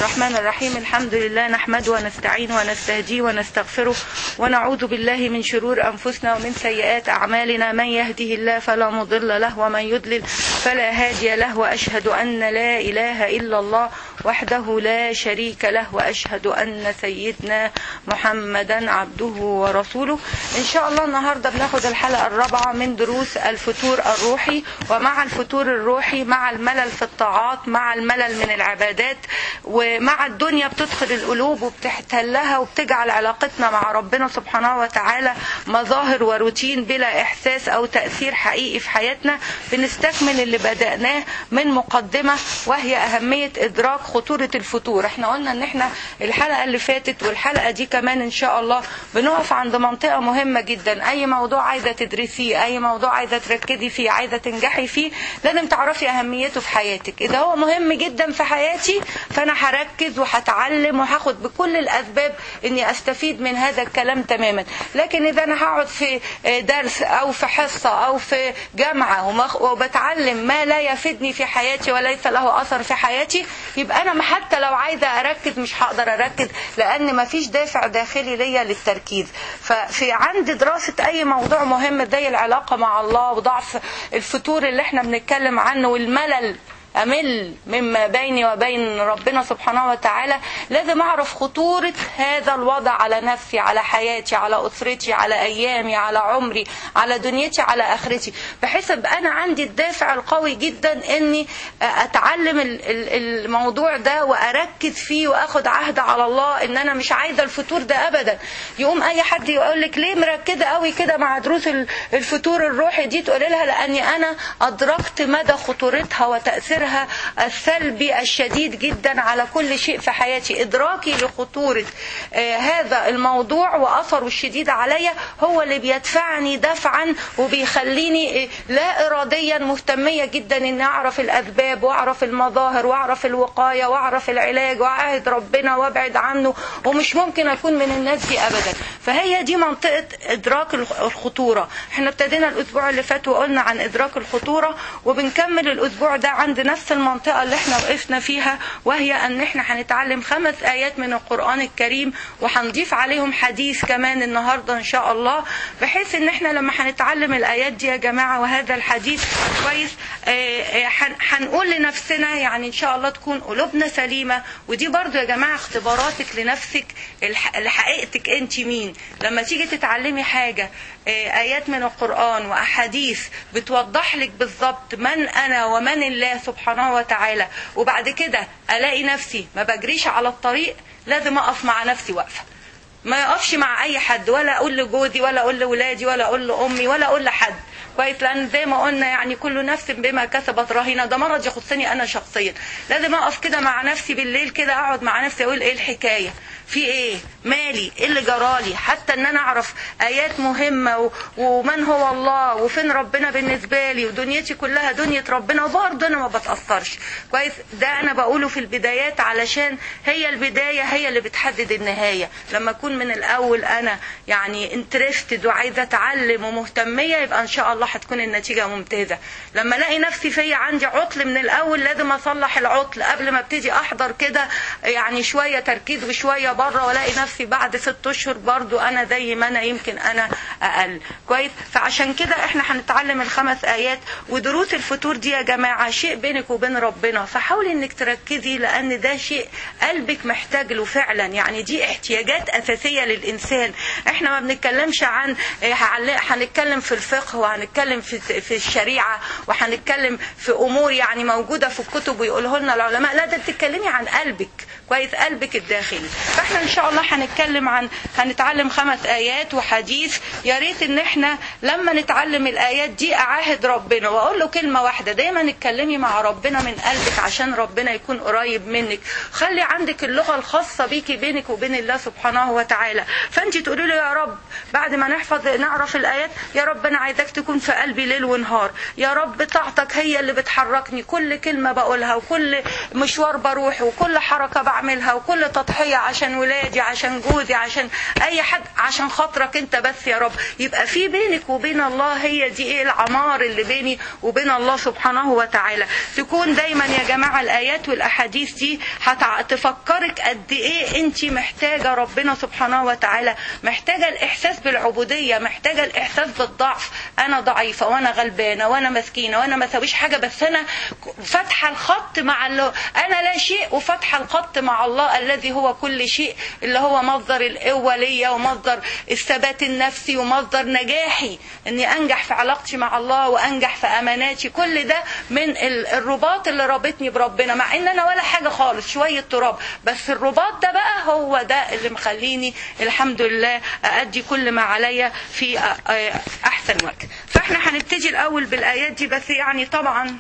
الرحمن الرحيم الحمد لله نحمده ونستعينه ونستهديه ونستغفره ونعوذ بالله من شرور أنفسنا ومن سيئات أعمالنا من يهده الله فلا مضل له ومن يضلل فلا هادي له وأشهد أن لا إله إلا الله وحده لا شريك له وأشهد أن سيدنا محمدا عبده ورسوله إن شاء الله النهاردة بناخد الحلقة الرابعة من دروس الفتور الروحي ومع الفتور الروحي مع الملل في الطاعات مع الملل من العبادات ومع الدنيا بتدخل القلوب وبتحتلها وبتجعل علاقتنا مع ربنا سبحانه وتعالى مظاهر وروتين بلا إحساس أو تأثير حقيقي في حياتنا بنستكمل اللي بدأناه من مقدمة وهي أهمية إدراك خطورة الفتور احنا قلنا ان احنا الحلقة اللي فاتت والحلقة دي كمان ان شاء الله بنقف عند منطقة مهمة جدا اي موضوع عايزة تدرسيه اي موضوع عايزة تركزي فيه عايزة تنجحي فيه لازم تعرفي اهميته في حياتك اذا هو مهم جدا في حياتي فانا هركز وهتعلم وهاخد بكل الاسباب اني استفيد من هذا الكلام تماما لكن اذا انا هقعد في درس او في حصة او في جامعة وبتعلم ما لا يفيدني في حياتي وليس له اثر في حياتي يبقى انا حتى لو عايزه اركز مش هقدر اركز لان مفيش دافع داخلي ليا للتركيز ففي عند دراسه اي موضوع مهم زي العلاقه مع الله وضعف الفتور اللي احنا بنتكلم عنه والملل أمل مما بيني وبين ربنا سبحانه وتعالى لازم أعرف خطورة هذا الوضع على نفسي على حياتي على أسرتي على أيامي على عمري على دنيتي على آخرتي بحيث أبقى أنا عندي الدافع القوي جدا إني أتعلم الموضوع ده وأركز فيه وأخد عهد على الله إن أنا مش عايزة الفتور ده أبدا يقوم أي حد يقول لك ليه مركزة قوي كده مع دروس الفتور الروحي دي تقول لها لأني أنا أدركت مدى خطورتها وتأثيرها تأثيرها السلبي الشديد جدا على كل شيء في حياتي إدراكي لخطورة آه هذا الموضوع وأثره الشديد عليا هو اللي بيدفعني دفعا وبيخليني آه لا إراديا مهتمية جدا إن أعرف الأسباب وأعرف المظاهر وأعرف الوقاية وأعرف العلاج وأعهد ربنا وأبعد عنه ومش ممكن أكون من الناس دي أبدا فهي دي منطقة إدراك الخطورة احنا ابتدينا الأسبوع اللي فات وقلنا عن إدراك الخطورة وبنكمل الأسبوع ده عند نفس المنطقة اللي احنا وقفنا فيها وهي ان احنا هنتعلم خمس ايات من القرآن الكريم وهنضيف عليهم حديث كمان النهاردة ان شاء الله بحيث ان احنا لما هنتعلم الايات دي يا جماعة وهذا الحديث كويس هنقول لنفسنا يعني ان شاء الله تكون قلوبنا سليمة ودي برضو يا جماعة اختباراتك لنفسك لحقيقتك انت مين لما تيجي تتعلمي حاجة آيات من القرآن وأحاديث بتوضح لك بالظبط من أنا ومن الله سبحانه وتعالى وبعد كده ألاقي نفسي ما بجريش على الطريق لازم أقف مع نفسي واقفة ما يقفش مع أي حد ولا أقول لجوزي ولا أقول لولادي ولا أقول لأمي ولا أقول لحد كويس لان زي ما قلنا يعني كل نفس بما كسبت رهينه ده مرض يخصني انا شخصيا لازم اقف كده مع نفسي بالليل كده اقعد مع نفسي اقول ايه الحكايه في ايه مالي ايه اللي جرالي حتى ان انا اعرف ايات مهمه و... ومن هو الله وفين ربنا بالنسبه لي ودنيتي كلها دنيا ربنا وبرضه انا ما بتاثرش كويس ده انا بقوله في البدايات علشان هي البدايه هي اللي بتحدد النهايه لما اكون من الاول انا يعني انترستد وعايزه اتعلم ومهتميه يبقى ان شاء الله هتكون النتيجه ممتازه لما الاقي نفسي فيا عندي عطل من الاول لازم اصلح العطل قبل ما ابتدي احضر كده يعني شويه تركيز وشويه بره والاقي نفسي بعد ست اشهر برضو انا زي ما انا يمكن انا اقل كويس فعشان كده احنا هنتعلم الخمس ايات ودروس الفتور دي يا جماعه شيء بينك وبين ربنا فحاولي انك تركزي لان ده شيء قلبك محتاج له فعلا يعني دي احتياجات اساسيه للانسان احنا ما بنتكلمش عن هنتكلم في الفقه وهنتكلم في في الشريعه وهنتكلم في امور يعني موجوده في الكتب ويقوله لنا العلماء لا ده بتتكلمي عن قلبك كويس قلبك الداخلي فاحنا ان شاء الله هنتكلم عن هنتعلم خمس ايات وحديث يا ريت ان احنا لما نتعلم الايات دي اعاهد ربنا واقول له كلمه واحده دايما اتكلمي مع ربنا من قلبك عشان ربنا يكون قريب منك خلي عندك اللغه الخاصه بيكي بينك وبين الله سبحانه وتعالى فانت تقولي له يا رب بعد ما نحفظ نعرف الايات يا رب انا عايزاك تكون في قلبي ليل ونهار يا رب طاعتك هي اللي بتحركني كل كلمه بقولها وكل مشوار بروح وكل حركه بعملها وكل تضحيه عشان ولادي عشان جوزي عشان اي حد عشان خاطرك انت بس يا رب يبقى في بينك وبين الله هي دي ايه العمار اللي بيني وبين الله سبحانه وتعالى تكون دايما يا جماعه الايات والاحاديث دي هتفكرك قد ايه انت محتاجه ربنا سبحانه وتعالى محتاجه الاحساس بالعبوديه محتاجه الاحساس بالضعف انا ضعيفه وانا غلبانه وانا مسكينه وانا ما سويش حاجه بس انا فاتحه الخط مع الله انا لا شيء وفاتحه الخط مع الله الذي هو كل شيء اللي هو مصدر القوه ليا ومصدر الثبات النفسي ومصدر نجاحي اني انجح في علاقتي مع الله وانجح في اماناتي كل ده من الرباط اللي رابطني بربنا مع ان انا ولا حاجه خالص شويه تراب بس الرباط ده بقى هو ده اللي مخليني الحمد لله أأدي كل ما عليا في أحسن وجه فاحنا هنبتدي الأول بالآيات دي بس يعني طبعا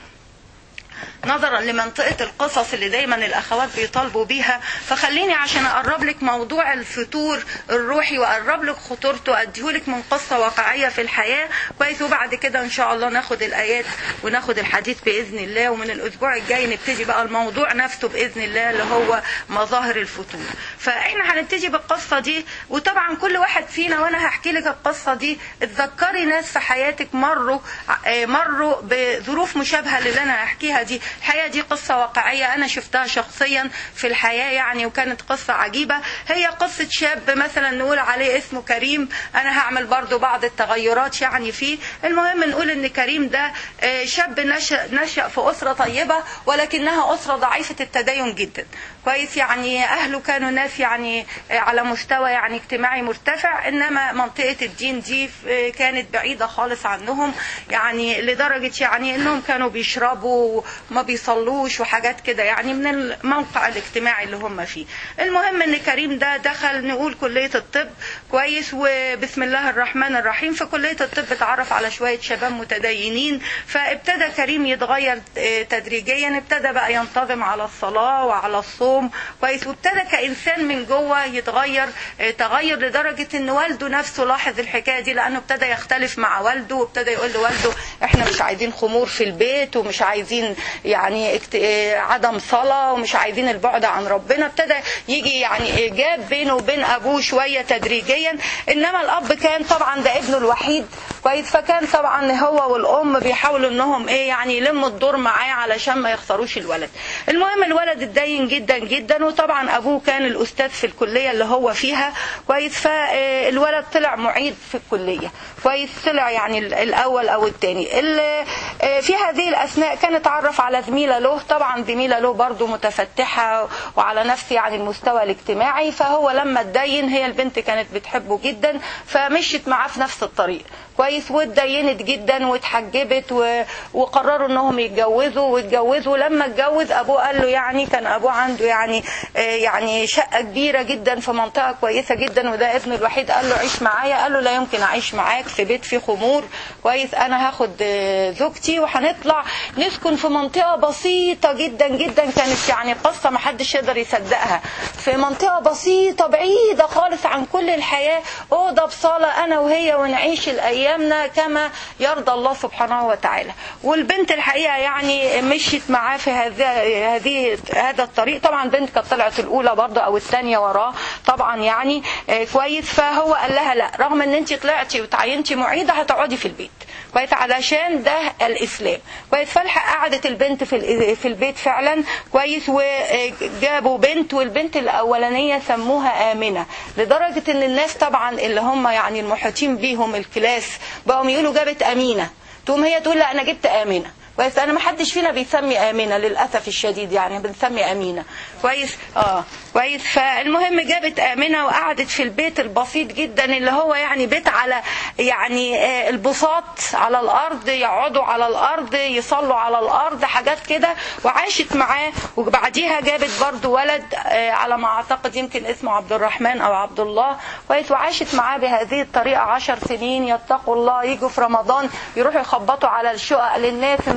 نظرا لمنطقة القصص اللي دايما الأخوات بيطالبوا بيها فخليني عشان أقرب لك موضوع الفتور الروحي وأقرب لك خطورته أديهولك من قصة واقعية في الحياة كويس وبعد كده إن شاء الله ناخد الآيات وناخد الحديث بإذن الله ومن الأسبوع الجاي نبتدي بقى الموضوع نفسه بإذن الله اللي هو مظاهر الفتور فإحنا هنبتدي بالقصة دي وطبعا كل واحد فينا وأنا هحكي لك القصة دي اتذكري ناس في حياتك مروا مروا بظروف مشابهة للي أنا هحكيها دي الحقيقة دي قصة واقعية أنا شفتها شخصيا في الحياة يعني وكانت قصة عجيبة هي قصة شاب مثلا نقول عليه اسمه كريم أنا هعمل برضو بعض التغيرات يعني فيه المهم نقول إن كريم ده شاب نشأ, نشأ في أسرة طيبة ولكنها أسرة ضعيفة التدين جدا كويس يعني أهله كانوا ناس يعني على مستوى يعني اجتماعي مرتفع إنما منطقة الدين دي كانت بعيدة خالص عنهم يعني لدرجة يعني إنهم كانوا بيشربوا ما بيصلوش وحاجات كده يعني من الموقع الاجتماعي اللي هم فيه المهم ان كريم ده دخل نقول كلية الطب كويس وبسم الله الرحمن الرحيم في كلية الطب اتعرف على شوية شباب متدينين فابتدى كريم يتغير تدريجيا ابتدى بقى ينتظم على الصلاة وعلى الصوم كويس وابتدى كإنسان من جوه يتغير تغير لدرجة ان والده نفسه لاحظ الحكاية دي لانه ابتدى يختلف مع والده وابتدى يقول لوالده احنا مش عايزين خمور في البيت ومش عايزين يعني عدم صلاة ومش عايزين البعد عن ربنا ابتدى يجي يعني جاب بينه وبين أبوه شوية تدريجيا إنما الأب كان طبعا ده ابنه الوحيد كويس فكان طبعا هو والأم بيحاولوا إنهم إيه يعني يلموا الدور معاه علشان ما يخسروش الولد المهم الولد اتدين جدا جدا وطبعا أبوه كان الأستاذ في الكلية اللي هو فيها كويس فالولد طلع معيد في الكلية كويس طلع يعني الأول أو الثاني في هذه الأثناء كان اتعرف على زميلة له طبعا زميلة له برضه متفتحة وعلى نفس يعني المستوى الاجتماعي فهو لما اتدين هي البنت كانت بتحبه جدا فمشيت معاه في نفس الطريق كويس واتدينت جدا واتحجبت و... وقرروا انهم يتجوزوا واتجوزوا لما اتجوز ابوه قال له يعني كان ابوه عنده يعني آه يعني شقه كبيره جدا في منطقه كويسه جدا وده ابنه الوحيد قال له عيش معايا قال له لا يمكن اعيش معاك في بيت فيه خمور كويس انا هاخد آه زوجتي وهنطلع نسكن في منطقه بسيطه جدا جدا كانت يعني قصه ما حدش يقدر يصدقها في منطقه بسيطه بعيده خالص عن كل الحياه اوضه بصاله انا وهي ونعيش الايام ايامنا كما يرضى الله سبحانه وتعالى والبنت الحقيقه يعني مشيت معاه في هذه هذه هذا الطريق طبعا البنت كانت طلعت الاولى برضه او الثانيه وراه طبعا يعني كويس فهو قال لها لا رغم ان انت طلعتي وتعينتي معيده هتقعدي في البيت كويس علشان ده الاسلام كويس فالحق قعدت البنت في في البيت فعلا كويس وجابوا بنت والبنت الاولانيه سموها امنه لدرجه ان الناس طبعا اللي هم يعني المحيطين بيهم الكلاس بقوا يقولوا جابت امينه تقوم هي تقول لا انا جبت امنه كويس انا ما حدش فينا بيسمي امينه للاسف الشديد يعني بنسمي امينه كويس اه كويس فالمهم جابت امنه وقعدت في البيت البسيط جدا اللي هو يعني بيت على يعني آه البساط على الارض يقعدوا على الارض يصلوا على الارض حاجات كده وعاشت معاه وبعديها جابت برضو ولد آه على ما اعتقد يمكن اسمه عبد الرحمن او عبد الله كويس وعاشت معاه بهذه الطريقه عشر سنين يتقوا الله يجوا في رمضان يروحوا يخبطوا على الشقق للناس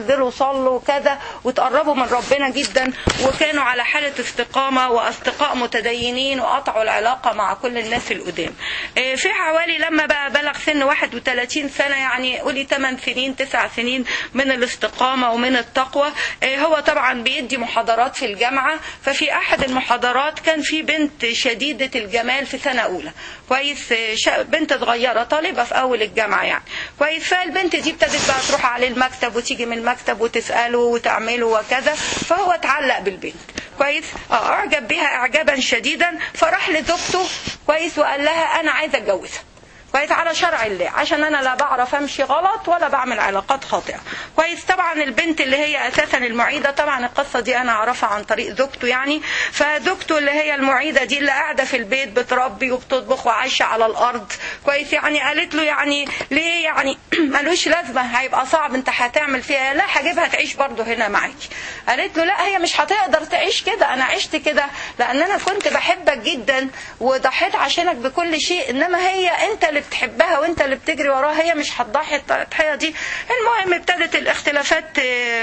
انزلوا صلوا وكذا وتقربوا من ربنا جدا وكانوا على حالة استقامة واصدقاء متدينين وقطعوا العلاقة مع كل الناس القدام آه، في حوالي لما بقى بلغ سن 31 سنة يعني قولي 8 سنين 9 سنين من الاستقامة ومن التقوى آه، هو طبعا بيدي محاضرات في الجامعة ففي أحد المحاضرات كان في بنت شديدة الجمال في سنة أولى كويس آه، شا- بنت صغيرة طالبة في أول الجامعة يعني كويس فالبنت دي ابتدت بقى تروح عليه المكتب وتيجي من المكتب وتسأله وتعمله وكذا فهو اتعلق بالبنت كويس اه اعجب بها اعجابا شديدا فراح لزوجته كويس وقال لها انا عايز اتجوزها كويس على شرع الله عشان انا لا بعرف امشي غلط ولا بعمل علاقات خاطئه كويس طبعا البنت اللي هي اساسا المعيده طبعا القصه دي انا اعرفها عن طريق زوجته يعني فزوجته اللي هي المعيده دي اللي قاعده في البيت بتربي وبتطبخ وعايشه على الارض كويس يعني قالت له يعني ليه يعني ملوش لازمه هيبقى صعب انت هتعمل فيها لا هجيبها تعيش برضه هنا معاكي قالت له لا هي مش هتقدر تعيش كده انا عشت كده لان انا كنت بحبك جدا وضحيت عشانك بكل شيء انما هي انت اللي بتحبها وانت اللي بتجري وراها هي مش هتضحي التضحيه دي المهم ابتدت الاختلافات آه،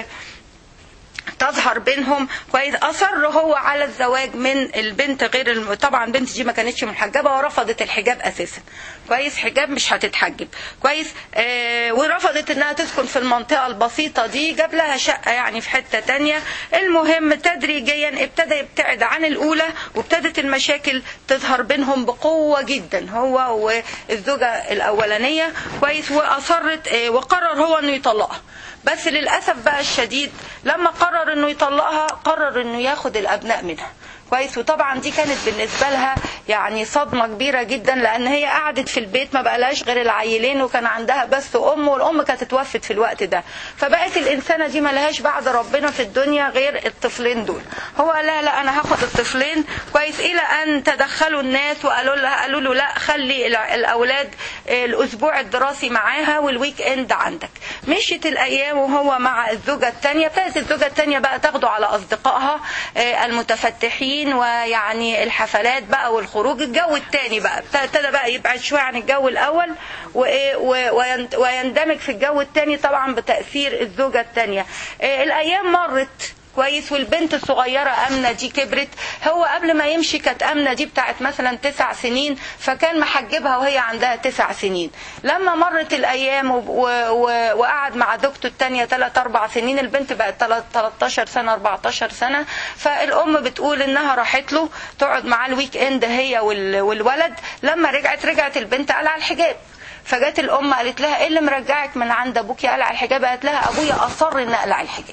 تظهر بينهم كويس اصر هو على الزواج من البنت غير الم... طبعا البنت دي ما كانتش محجبه ورفضت الحجاب اساسا كويس حجاب مش هتتحجب كويس آه ورفضت انها تسكن في المنطقه البسيطه دي جاب لها شقه يعني في حته تانية المهم تدريجيا ابتدى يبتعد عن الاولى وابتدت المشاكل تظهر بينهم بقوه جدا هو والزوجه الاولانيه كويس واصرت آه وقرر هو انه يطلقها بس للاسف بقى الشديد لما قرر انه يطلقها قرر انه ياخد الابناء منها كويس وطبعا دي كانت بالنسبه لها يعني صدمه كبيره جدا لان هي قعدت في البيت ما بقالهاش غير العيلين وكان عندها بس ام والام كانت اتوفت في الوقت ده فبقت الانسانه دي ما لهاش بعد ربنا في الدنيا غير الطفلين دول هو لا لا انا هاخد الطفلين كويس الى ان تدخلوا الناس وقالوا لها قالوا له لا خلي الع- الاولاد الاسبوع الدراسي معاها والويك اند عندك مشيت الايام وهو مع الزوجه الثانيه ابتدت الزوجه الثانيه بقى تاخده على اصدقائها آه، المتفتحين ويعني الحفلات بقى والخروج الجو الثاني بقى ابتدى بقى يبعد شويه عن الجو الاول وإيه و- وين- ويندمج في الجو الثاني طبعا بتاثير الزوجه الثانيه الايام مرت كويس والبنت الصغيرة أمنة دي كبرت هو قبل ما يمشي كانت أمنة دي بتاعت مثلا تسع سنين فكان محجبها وهي عندها تسع سنين لما مرت الأيام و... و... و... وقعد مع زوجته التانية تلات أربع سنين البنت بقت تلات- 13 سنة 14 سنة فالأم بتقول إنها راحت له تقعد معاه الويك إند هي وال... والولد لما رجعت رجعت البنت قلع الحجاب فجت الأم قالت لها إيه اللي مرجعك من عند أبوكي قلع الحجاب قالت لها أبويا أصر إن أقلع الحجاب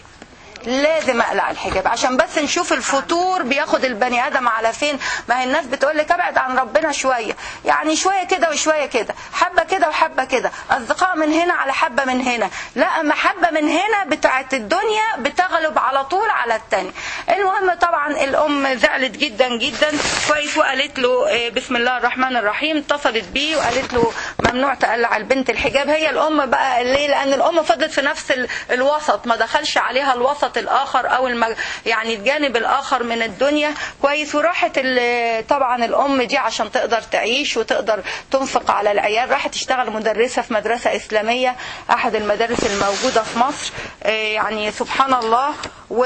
لازم اقلع الحجاب عشان بس نشوف الفطور بياخد البني ادم على فين ما هي الناس بتقول لك ابعد عن ربنا شويه يعني شويه كده وشويه كده حبه كده وحبه كده اصدقاء من هنا على حبه من هنا لا محبه من هنا بتاعت الدنيا بتغلب على طول على التاني المهم طبعا الام زعلت جدا جدا كويس وقالت له آه، بسم الله الرحمن الرحيم اتصلت بيه وقالت له ممنوع تقلع البنت الحجاب هي الام بقى ليه لان الام فضلت في نفس ال- الوسط ما دخلش عليها الوسط الاخر او المج... يعني الجانب الاخر من الدنيا كويس وراحت ال- طبعا الام دي عشان تقدر تعيش وتقدر تنفق على العيال راحت تشتغل مدرسه في مدرسه اسلاميه احد المدارس الموجوده في مصر آه، يعني سبحان الله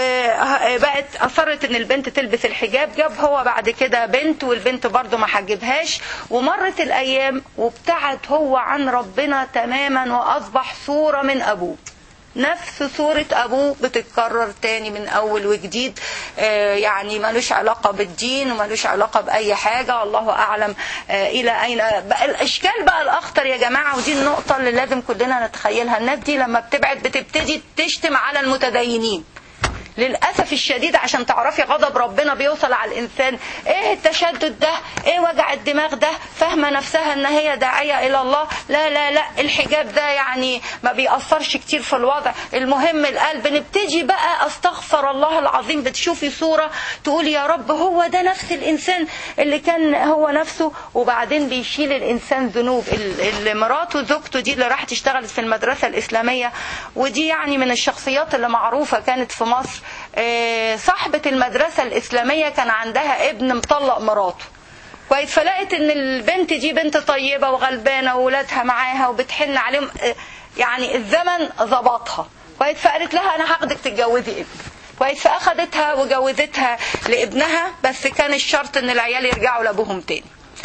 وبقت اصرت ان البنت تلبس الحجاب جاب هو بعد كده بنت والبنت برضه ما حجبهاش ومرت الايام وابتعد هو عن ربنا تماما واصبح صوره من ابوه نفس صورة أبوه بتتكرر تاني من أول وجديد آه، يعني ملوش علاقة بالدين وملوش علاقة بأي حاجة الله أعلم آه، إلى أين بقى الإشكال بقى الأخطر يا جماعة ودي النقطة اللي لازم كلنا نتخيلها الناس دي لما بتبعد بتبتدي تشتم على المتدينين للاسف الشديد عشان تعرفي غضب ربنا بيوصل على الانسان ايه التشدد ده ايه وجع الدماغ ده فاهمه نفسها ان هي داعيه الى الله لا لا لا الحجاب ده يعني ما بيأثرش كتير في الوضع المهم القلب نبتدي بقى استغفر الله العظيم بتشوفي صوره تقول يا رب هو ده نفس الانسان اللي كان هو نفسه وبعدين بيشيل الانسان ذنوب ال- اللي مراته زوجته دي اللي راحت اشتغلت في المدرسه الاسلاميه ودي يعني من الشخصيات اللي معروفه كانت في مصر آه، صاحبه المدرسه الاسلاميه كان عندها ابن مطلق مراته كويس فلقت ان البنت دي بنت طيبه وغلبانه وولادها معاها وبتحن عليهم آه، يعني الزمن ظبطها كويس فقالت لها انا هاخدك تتجوزي ابني كويس فاخدتها وجوزتها لابنها بس كان الشرط ان العيال يرجعوا لابوهم تاني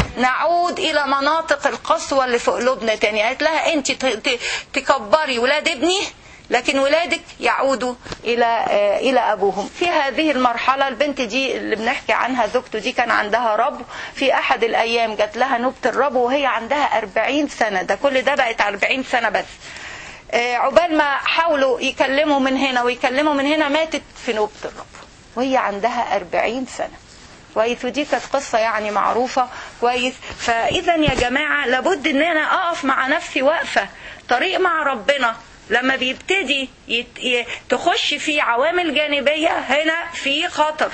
نعود الى مناطق القسوه اللي في قلوبنا تاني قالت لها انت ت- ت- تكبري ولاد ابني لكن ولادك يعودوا الى آه، الى ابوهم في هذه المرحله البنت دي اللي بنحكي عنها زوجته دي كان عندها ربو في احد الايام جات لها نوبه الربو وهي عندها 40 سنه ده كل ده بقت 40 سنه بس آه، عقبال ما حاولوا يكلموا من هنا ويكلموا من هنا ماتت في نوبه الربو وهي عندها 40 سنه كويس ودي كانت قصة يعني معروفة كويس فإذا يا جماعة لابد إن أنا أقف مع نفسي واقفة طريق مع ربنا لما بيبتدي يت... ي... تخش فيه عوامل جانبية هنا في خطر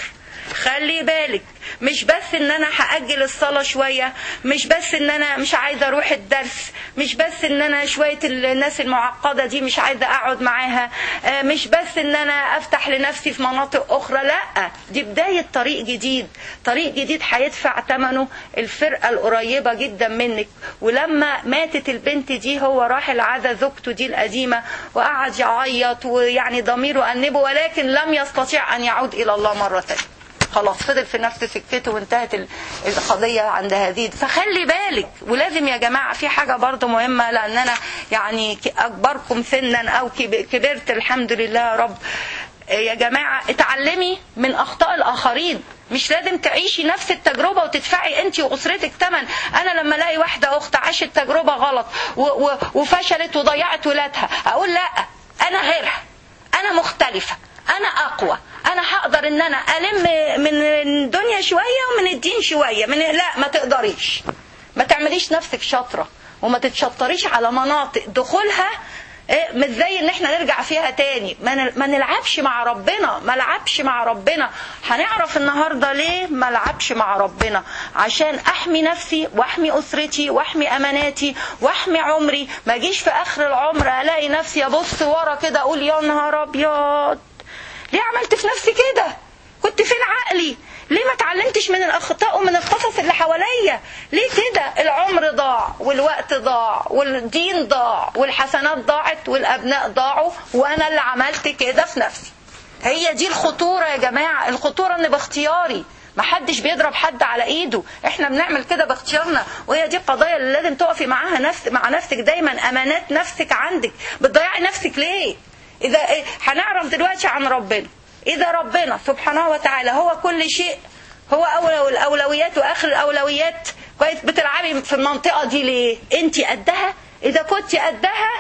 خلي بالك مش بس ان انا هاجل الصلاه شويه مش بس ان انا مش عايزه اروح الدرس مش بس ان انا شويه الناس المعقده دي مش عايزه اقعد معاها آه، مش بس ان انا افتح لنفسي في مناطق اخرى لا دي بدايه طريق جديد طريق جديد هيدفع ثمنه الفرقه القريبه جدا منك ولما ماتت البنت دي هو راح العزا زوجته دي القديمه وقعد يعيط ويعني ضميره انبه ولكن لم يستطيع ان يعود الى الله مره ثانيه خلاص فضل في نفس سكته وانتهت ال- القضية عند هذه فخلي بالك ولازم يا جماعة في حاجة برضو مهمة لأن أنا يعني ك- أكبركم سنا أو كب- كبرت الحمد لله يا رب يا جماعة اتعلمي من أخطاء الآخرين مش لازم تعيشي نفس التجربة وتدفعي انت وأسرتك ثمن أنا لما ألاقي واحدة أخت عاشت تجربة غلط و- و- وفشلت وضيعت ولادها أقول لا أنا غيرها أنا مختلفة انا اقوى انا هقدر ان انا الم من الدنيا شويه ومن الدين شويه من لا ما تقدريش ما تعمليش نفسك شاطره وما تتشطريش على مناطق دخولها إيه، مش زي ان احنا نرجع فيها تاني ما ن- ما نلعبش مع ربنا ما لعبش مع ربنا هنعرف النهارده ليه ما لعبش مع ربنا عشان احمي نفسي واحمي اسرتي واحمي اماناتي واحمي عمري ما اجيش في اخر العمر الاقي نفسي ابص ورا كده اقول يا نهار ابيض ليه عملت في نفسي كده كنت فين عقلي ليه ما اتعلمتش من الاخطاء ومن القصص اللي حواليا ليه كده العمر ضاع والوقت ضاع والدين ضاع والحسنات ضاعت والابناء ضاعوا وانا اللي عملت كده في نفسي هي دي الخطورة يا جماعة الخطورة ان باختياري محدش بيضرب حد على ايده احنا بنعمل كده باختيارنا وهي دي القضايا اللي لازم تقفي معاها نفس مع نفسك دايما امانات نفسك عندك بتضيعي نفسك ليه اذا إيه؟ هنعرف دلوقتي عن ربنا اذا ربنا سبحانه وتعالى هو كل شيء هو اول الاولويات واخر الاولويات كويس بتلعبي في المنطقه دي ليه انت قدها اذا كنت قدها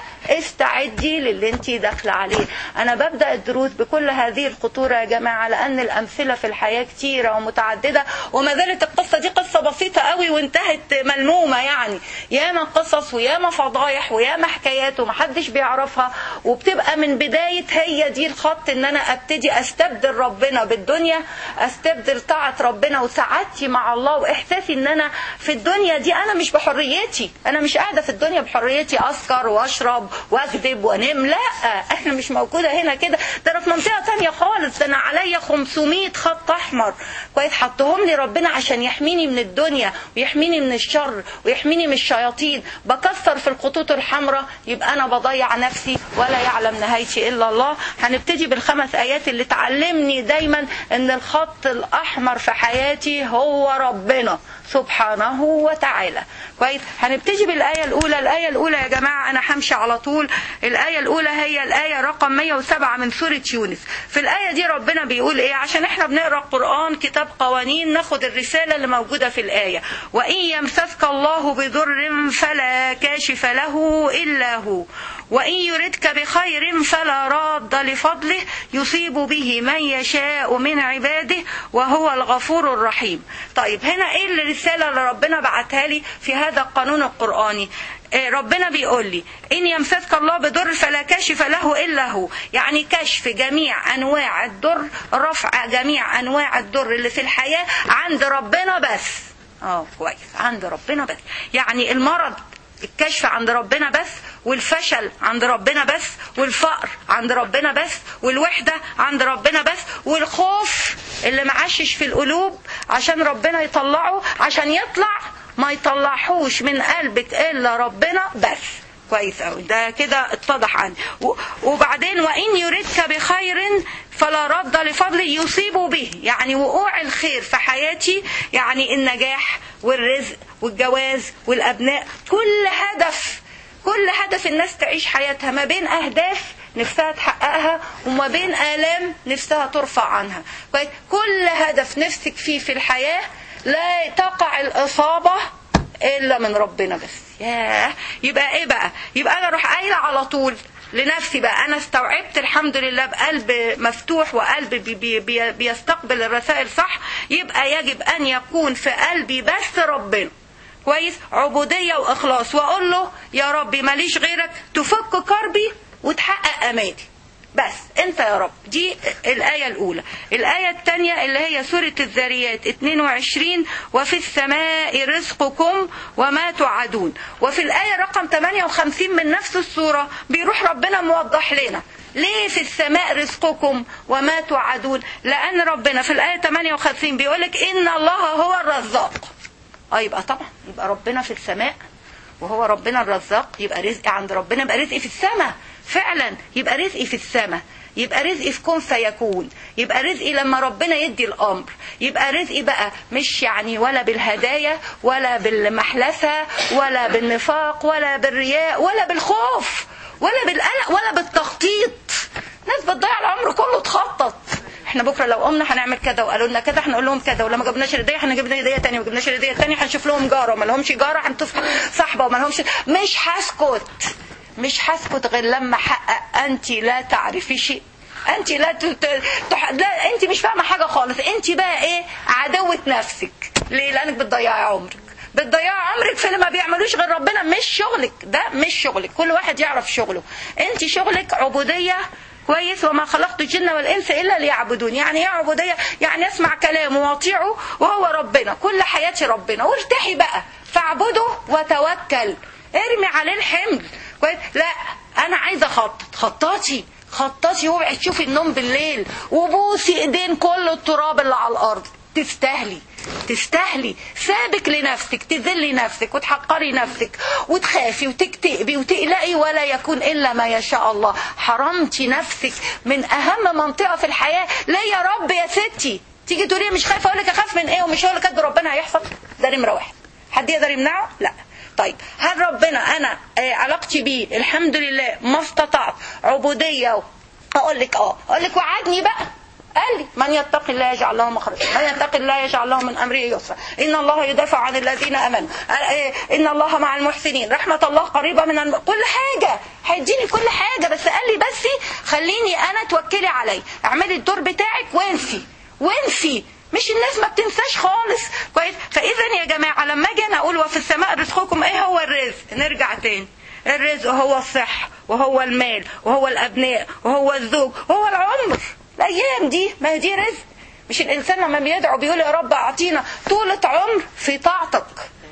استعدي للي انت داخله عليه انا ببدا الدروس بكل هذه الخطوره يا جماعه لان الامثله في الحياه كتيره ومتعدده وما زالت القصه دي قصه بسيطه قوي وانتهت ملمومه يعني ياما قصص وياما فضايح وياما حكايات ومحدش بيعرفها وبتبقى من بدايه هي دي الخط ان انا ابتدي استبدل ربنا بالدنيا استبدل طاعه ربنا وسعادتي مع الله واحساسي ان انا في الدنيا دي انا مش بحريتي انا مش قاعده في الدنيا بحريتي اسكر واشرب واكذب وانام لا احنا مش موجوده هنا كده ده انا في منطقه تانية خالص ده انا عليا 500 خط احمر كويس حطهم لي ربنا عشان يحميني من الدنيا ويحميني من الشر ويحميني من الشياطين بكسر في الخطوط الحمراء يبقى انا بضيع نفسي ولا يعلم نهايتي الا الله هنبتدي بالخمس ايات اللي تعلمني دايما ان الخط الاحمر في حياتي هو ربنا سبحانه وتعالى كويس هنبتدي بالايه الاولى الايه الاولى يا جماعه انا همشي على طول الايه الاولى هي الايه رقم 107 من سوره يونس في الايه دي ربنا بيقول ايه عشان احنا بنقرا القران كتاب قوانين ناخد الرساله اللي موجوده في الايه وان يمسسك الله بضر فلا كاشف له الا هو وإن يردك بخير فلا راد لفضله يصيب به من يشاء من عباده وهو الغفور الرحيم طيب هنا ايه الرسالة اللي ربنا بعتها لي في هذا القانون القرآني إيه ربنا بيقول لي إن يمسسك الله بضر فلا كاشف له إلا هو يعني كشف جميع أنواع الضر رفع جميع أنواع الضر اللي في الحياة عند ربنا بس اه كويس عند ربنا بس يعني المرض الكشف عند ربنا بس والفشل عند ربنا بس والفقر عند ربنا بس والوحدة عند ربنا بس والخوف اللي معشش في القلوب عشان ربنا يطلعه عشان يطلع ما يطلعهوش من قلبك إلا ربنا بس كويس قوي ده كده اتضح عندي و- وبعدين وان يردك بخير فلا رد لفضله يصيب به يعني وقوع الخير في حياتي يعني النجاح والرزق والجواز والابناء كل هدف كل هدف الناس تعيش حياتها ما بين اهداف نفسها تحققها وما بين آلام نفسها ترفع عنها كويس؟ كل هدف نفسك فيه في الحياة لا تقع الإصابة إلا من ربنا بس ياه يبقى إيه بقى يبقى أنا أروح قايلة على طول لنفسي بقى أنا استوعبت الحمد لله بقلب مفتوح وقلب بي بي بي بيستقبل الرسائل صح يبقى يجب أن يكون في قلبي بس ربنا كويس عبودية وإخلاص وأقول له يا ربي ماليش غيرك تفك كربي وتحقق أمالي بس انت يا رب دي الآية الأولى الآية الثانية اللي هي سورة الذاريات 22 وفي السماء رزقكم وما توعدون وفي الآية رقم 58 من نفس السورة بيروح ربنا موضح لنا ليه في السماء رزقكم وما توعدون لأن ربنا في الآية 58 بيقولك إن الله هو الرزاق اه يبقى طبعا يبقى ربنا في السماء وهو ربنا الرزاق يبقى رزقي عند ربنا يبقى رزقي في السماء فعلا يبقى رزقي في السماء يبقى رزقي في كون فيكون يبقى رزقي لما ربنا يدي الامر يبقى رزقي بقى مش يعني ولا بالهدايا ولا بالمحلسه ولا بالنفاق ولا بالرياء ولا بالخوف ولا بالقلق ولا بالتخطيط ناس بتضيع العمر كله تخطط احنا بكره لو قمنا هنعمل كذا وقالوا لنا كذا هنقول لهم كذا ولما جبناش الهديه هنجيب هديه ثانيه وما جبناش الهديه الثانيه هنشوف لهم جاره وما لهمش جاره هنشوف صاحبه وما لهمش مش هسكت مش هسكت غير لما احقق انت لا تعرفي شيء انت لا ت... ت- تح... لا انت مش فاهمه حاجه خالص انت بقى ايه عدوه نفسك ليه لانك بتضيعي عمرك بتضيعي عمرك في اللي ما بيعملوش غير ربنا مش شغلك ده مش شغلك كل واحد يعرف شغله انت شغلك عبوديه كويس وما خلقت الجن والانس الا ليعبدون يعني ايه عبوديه يعني اسمع كلامه واطيعه وهو ربنا كل حياتي ربنا وارتاحي بقى فاعبده وتوكل ارمي عليه الحمل كويس لا انا عايزه اخطط خططي خططي واوعي تشوفي النوم بالليل وبوسي ايدين كل التراب اللي على الارض تستاهلي تستاهلي سابك لنفسك تذلي نفسك وتحقري نفسك وتخافي وتكتئبي وتقلقي ولا يكون الا ما يشاء الله حرمتي نفسك من اهم منطقه في الحياه ليه يا رب يا ستي تيجي تقولي مش خايفه اقول لك اخاف من ايه ومش هو اللي كاتب ربنا هيحصل ده نمره واحد حد يقدر يمنعه لا طيب هل ربنا انا آه، علاقتي بيه الحمد لله ما استطعت عبوديه اقول لك اه اقول لك وعدني بقى قال لي من يتق الله يجعل له مخرجا من يتق الله يجعل له من امره يسرا ان الله يدافع عن الذين امنوا قال إيه؟ ان الله مع المحسنين رحمه الله قريبه من الم... كل حاجه هيديني كل حاجه بس قال لي بس خليني انا توكلي علي اعملي الدور بتاعك وانسي وانسي مش الناس ما بتنساش خالص كويس فاذا يا جماعه لما اجي انا اقول وفي السماء رزقكم ايه هو الرزق نرجع تاني الرزق هو الصحه وهو المال وهو الابناء وهو الزوج وهو العمر الايام دي ما هي دي رزق مش الانسان لما بيدعو بيقول يا رب اعطينا طولة عمر في طاعتك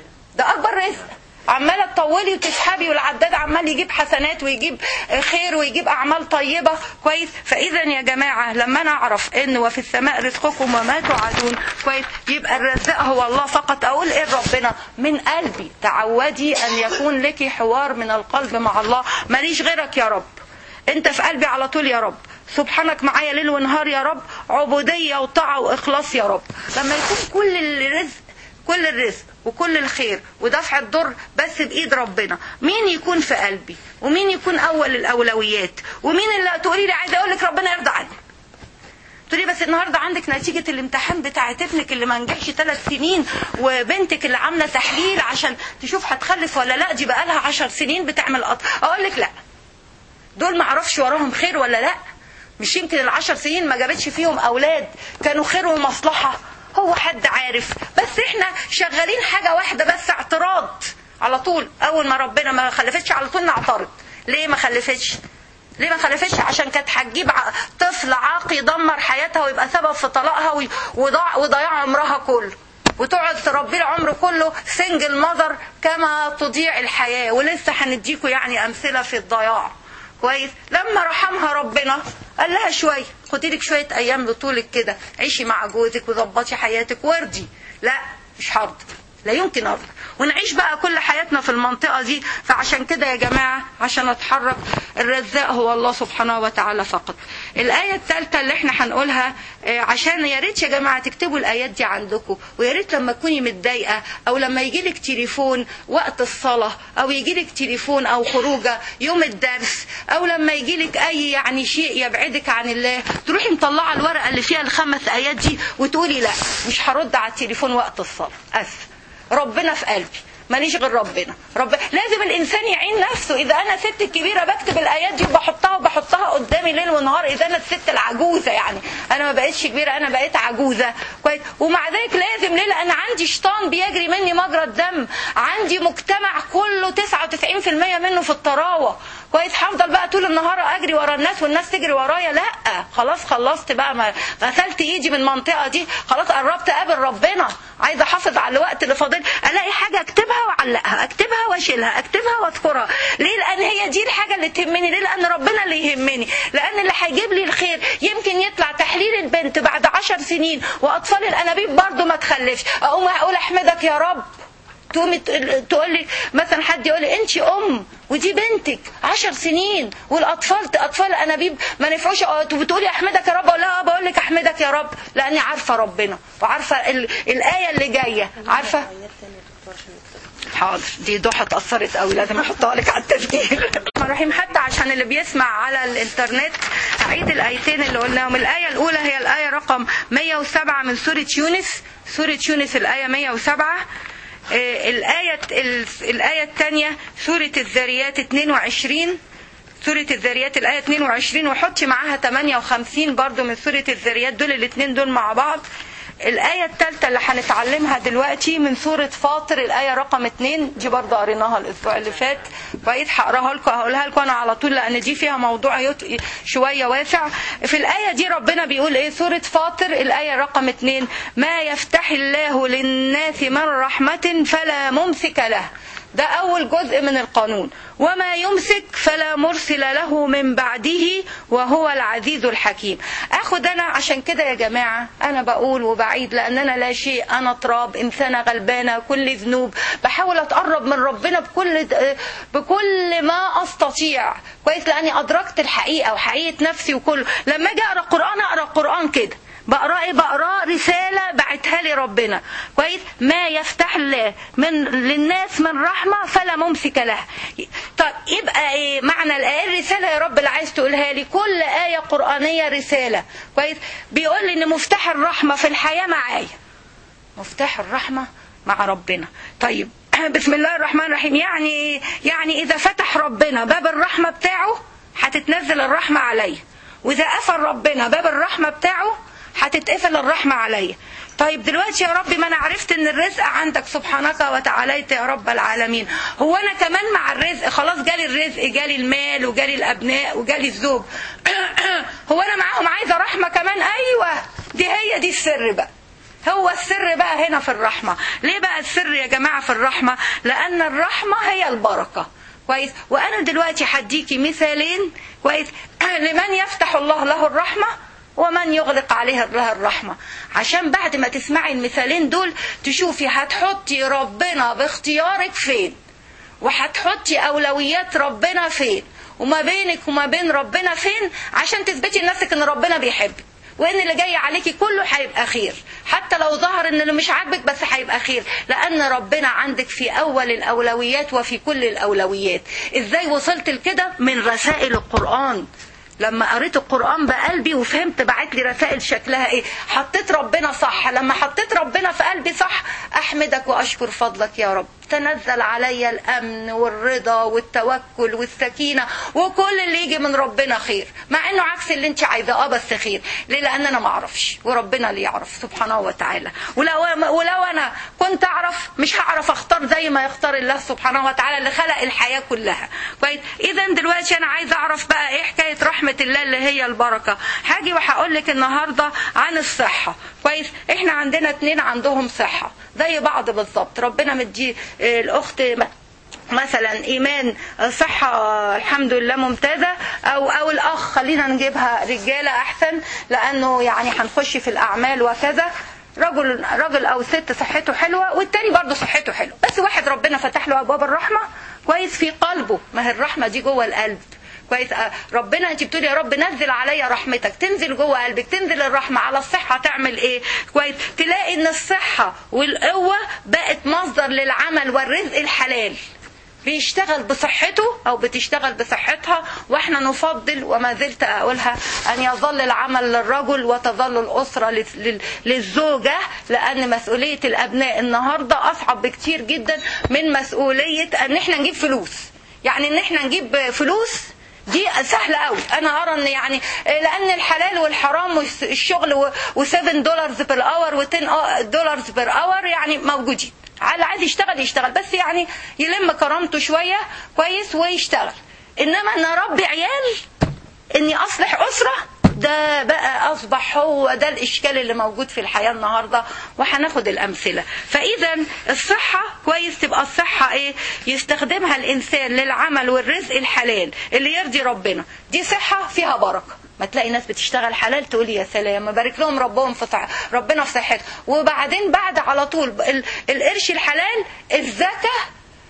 ده اكبر رزق عماله تطولي وتسحبي والعداد عمال يجيب حسنات ويجيب خير ويجيب اعمال طيبه كويس فاذا يا جماعه لما انا اعرف ان وفي السماء رزقكم وما توعدون كويس يبقى الرزاق هو الله فقط اقول ايه ربنا من قلبي تعودي ان يكون لك حوار من القلب مع الله ماليش غيرك يا رب انت في قلبي على طول يا رب سبحانك معايا ليل ونهار يا رب عبودية وطاعة وإخلاص يا رب لما يكون كل الرزق كل الرزق وكل الخير ودفع الضر بس بإيد ربنا مين يكون في قلبي ومين يكون أول الأولويات ومين اللي تقولي لي عايزة أقول لك ربنا يرضى عني تقولي بس النهارده عندك نتيجة الامتحان بتاعت ابنك اللي ما نجحش ثلاث سنين وبنتك اللي عاملة تحليل عشان تشوف هتخلف ولا لا دي بقى لها عشر سنين بتعمل قط اقول لك لا دول ما اعرفش وراهم خير ولا لا مش يمكن العشر سنين ما جابتش فيهم اولاد كانوا خير ومصلحة هو حد عارف بس احنا شغالين حاجة واحدة بس اعتراض على طول اول ما ربنا ما خلفتش على طول نعترض ليه ما خلفتش ليه ما خلفتش عشان كانت هتجيب ع- طفل عاق يدمر حياتها ويبقى سبب في طلاقها وي- وضاع وضياع عمرها كله وتقعد تربي العمر كله سنجل مذر كما تضيع الحياة ولسه هنديكوا يعني أمثلة في الضياع كويس لما رحمها ربنا قال لها شوية خدي لك شوية أيام لطولك كده عيشي مع جوزك وظبطي حياتك وارضي لا مش هرضى لا يمكن ارضى ونعيش بقى كل حياتنا في المنطقه دي فعشان كده يا جماعه عشان اتحرك الرزاق هو الله سبحانه وتعالى فقط الايه الثالثه اللي احنا هنقولها آه، عشان يا ريت يا جماعه تكتبوا الايات دي عندكم ويا ريت لما تكوني متضايقه او لما يجي لك تليفون وقت الصلاه او يجي لك تليفون او خروجه يوم الدرس او لما يجي لك اي يعني شيء يبعدك عن الله تروحي مطلعه الورقه اللي فيها الخمس ايات دي وتقولي لا مش هرد على التليفون وقت الصلاه اسف ربنا في قلبي ماليش غير ربنا رب لازم الانسان يعين نفسه اذا انا ست كبيره بكتب الايات دي وبحطها وبحطها قدامي ليل ونهار اذا انا الست العجوزه يعني انا ما بقتش كبيره انا بقيت عجوزه كويس ومع ذلك لازم ليه لان عندي شيطان بيجري مني مجرى الدم عندي مجتمع كله 99% منه في الطراوه كويس هفضل بقى طول النهار اجري ورا الناس والناس تجري ورايا لا خلاص خلصت بقى ما غسلت ايدي من المنطقه دي خلاص قربت اقابل ربنا عايزه احافظ على الوقت اللي فاضل الاقي حاجه اكتبها واعلقها اكتبها واشيلها اكتبها واذكرها ليه لان هي دي الحاجه اللي تهمني ليه لان ربنا اللي يهمني لان اللي هيجيب لي الخير يمكن يطلع تحليل البنت بعد عشر سنين واطفال الانابيب برضو ما تخلفش اقوم اقول احمدك يا رب تقومي تقول لي مثلا حد يقول لي انت ام ودي بنتك عشر سنين والاطفال اطفال انابيب ما نفعوش بتقولي احمدك يا رب اقول لها بقول لك احمدك يا رب لاني عارفه ربنا وعارفه ال... الايه اللي جايه عارفه حاضر دي ضحى اتأثرت قوي لازم احطها لك على التسجيل الرحيم حتى عشان اللي بيسمع على الانترنت هعيد الايتين اللي قلناهم الايه الاولى هي الايه رقم 107 من سوره يونس سوره يونس الايه 107 الآية الآية الثانية سورة الذريات 22 سورة الذريات الآية 22 وحطي معاها 58 برضو من سورة الذريات دول الاثنين دول مع بعض الآية الثالثة اللي هنتعلمها دلوقتي من سورة فاطر الآية رقم 2 دي برضه قريناها الأسبوع اللي فات بقيت هقراها لكم هقولها لكم أنا على طول لأن دي فيها موضوع يط... شوية واسع في الآية دي ربنا بيقول إيه سورة فاطر الآية رقم 2 ما يفتح الله للناس من رحمة فلا ممسك له ده أول جزء من القانون وما يمسك فلا مرسل له من بعده وهو العزيز الحكيم أخد أنا عشان كده يا جماعة أنا بقول وبعيد لأن أنا لا شيء أنا تراب إنسانة غلبانة كل ذنوب بحاول أتقرب من ربنا بكل بكل ما أستطيع كويس لأني أدركت الحقيقة وحقيقة نفسي وكله لما أجي أقرأ القرآن أقرأ القرآن كده بقرا ايه بقرا رساله بعتها لي ربنا كويس ما يفتح الله من للناس من رحمه فلا ممسك لها طب يبقى ايه معنى الايه الرساله يا رب اللي عايز تقولها لي كل ايه قرانيه رساله كويس بيقول لي ان مفتاح الرحمه في الحياه معايا مفتاح الرحمه مع ربنا طيب بسم الله الرحمن الرحيم يعني يعني اذا فتح ربنا باب الرحمه بتاعه هتتنزل الرحمه عليا واذا قفل ربنا باب الرحمه بتاعه هتتقفل الرحمة عليا طيب دلوقتي يا رب ما انا عرفت ان الرزق عندك سبحانك وتعاليت يا رب العالمين هو انا كمان مع الرزق خلاص جالي الرزق جالي المال وجالي الابناء وجالي الزوج هو انا معاهم عايزه رحمه كمان ايوه دي هي دي السر بقى هو السر بقى هنا في الرحمه ليه بقى السر يا جماعه في الرحمه لان الرحمه هي البركه كويس وانا دلوقتي هديكي مثالين كويس لمن يفتح الله له الرحمه ومن يغلق عليها لها الرحمة عشان بعد ما تسمعي المثالين دول تشوفي هتحطي ربنا باختيارك فين وهتحطي أولويات ربنا فين وما بينك وما بين ربنا فين عشان تثبتي لنفسك ان ربنا بيحبك وان اللي جاي عليكي كله هيبقى خير حتى لو ظهر ان اللي مش عاجبك بس هيبقى خير لان ربنا عندك في اول الاولويات وفي كل الاولويات ازاي وصلت لكده من رسائل القران لما قريت القرآن بقلبي وفهمت بعت لي رسائل شكلها ايه حطيت ربنا صح لما حطيت ربنا في قلبي صح احمدك واشكر فضلك يا رب تنزل علي الامن والرضا والتوكل والسكينه وكل اللي يجي من ربنا خير مع انه عكس اللي انت عايزاه اه بس خير ليه لان انا ما اعرفش وربنا اللي يعرف سبحانه وتعالى ولو ولو انا كنت اعرف مش هعرف اختار زي ما يختار الله سبحانه وتعالى اللي خلق الحياه كلها كويس اذا دلوقتي انا عايزه اعرف بقى ايه حكايه رحمه الله اللي هي البركه هاجي وهقول لك النهارده عن الصحه كويس احنا عندنا اتنين عندهم صحه زي بعض بالظبط ربنا مدي الاخت مثلا ايمان صحه الحمد لله ممتازه او او الاخ خلينا نجيبها رجاله احسن لانه يعني هنخش في الاعمال وكذا رجل رجل او ست صحته حلوه والتاني برضه صحته حلوه بس واحد ربنا فتح له ابواب الرحمه كويس في قلبه ما هي الرحمه دي جوه القلب كويس آه، ربنا انت بتقولي يا رب نزل عليا رحمتك تنزل جوه قلبك تنزل الرحمه على الصحه تعمل ايه كويس تلاقي ان الصحه والقوه بقت مصدر للعمل والرزق الحلال بيشتغل بصحته او بتشتغل بصحتها واحنا نفضل وما زلت اقولها ان يظل العمل للرجل وتظل الاسره لل- لل- للزوجه لان مسؤوليه الابناء النهارده اصعب بكتير جدا من مسؤوليه ان احنا نجيب فلوس يعني ان احنا نجيب فلوس دي سهلة قوي انا ارى ان يعني لان الحلال والحرام والشغل و7 دولار بير اور و10 دولار بير اور يعني موجودين اللي عايز يشتغل يشتغل بس يعني يلم كرامته شوية كويس ويشتغل انما ان اربي عيال اني اصلح اسره ده بقى اصبح هو ده الاشكال اللي موجود في الحياه النهارده وهناخد الامثله فاذا الصحه كويس تبقى الصحه ايه يستخدمها الانسان للعمل والرزق الحلال اللي يرضي ربنا دي صحه فيها بركه ما تلاقي ناس بتشتغل حلال تقول يا سلام بارك لهم ربهم في صح... ربنا في صحتهم وبعدين بعد على طول ال... القرش الحلال الزكاه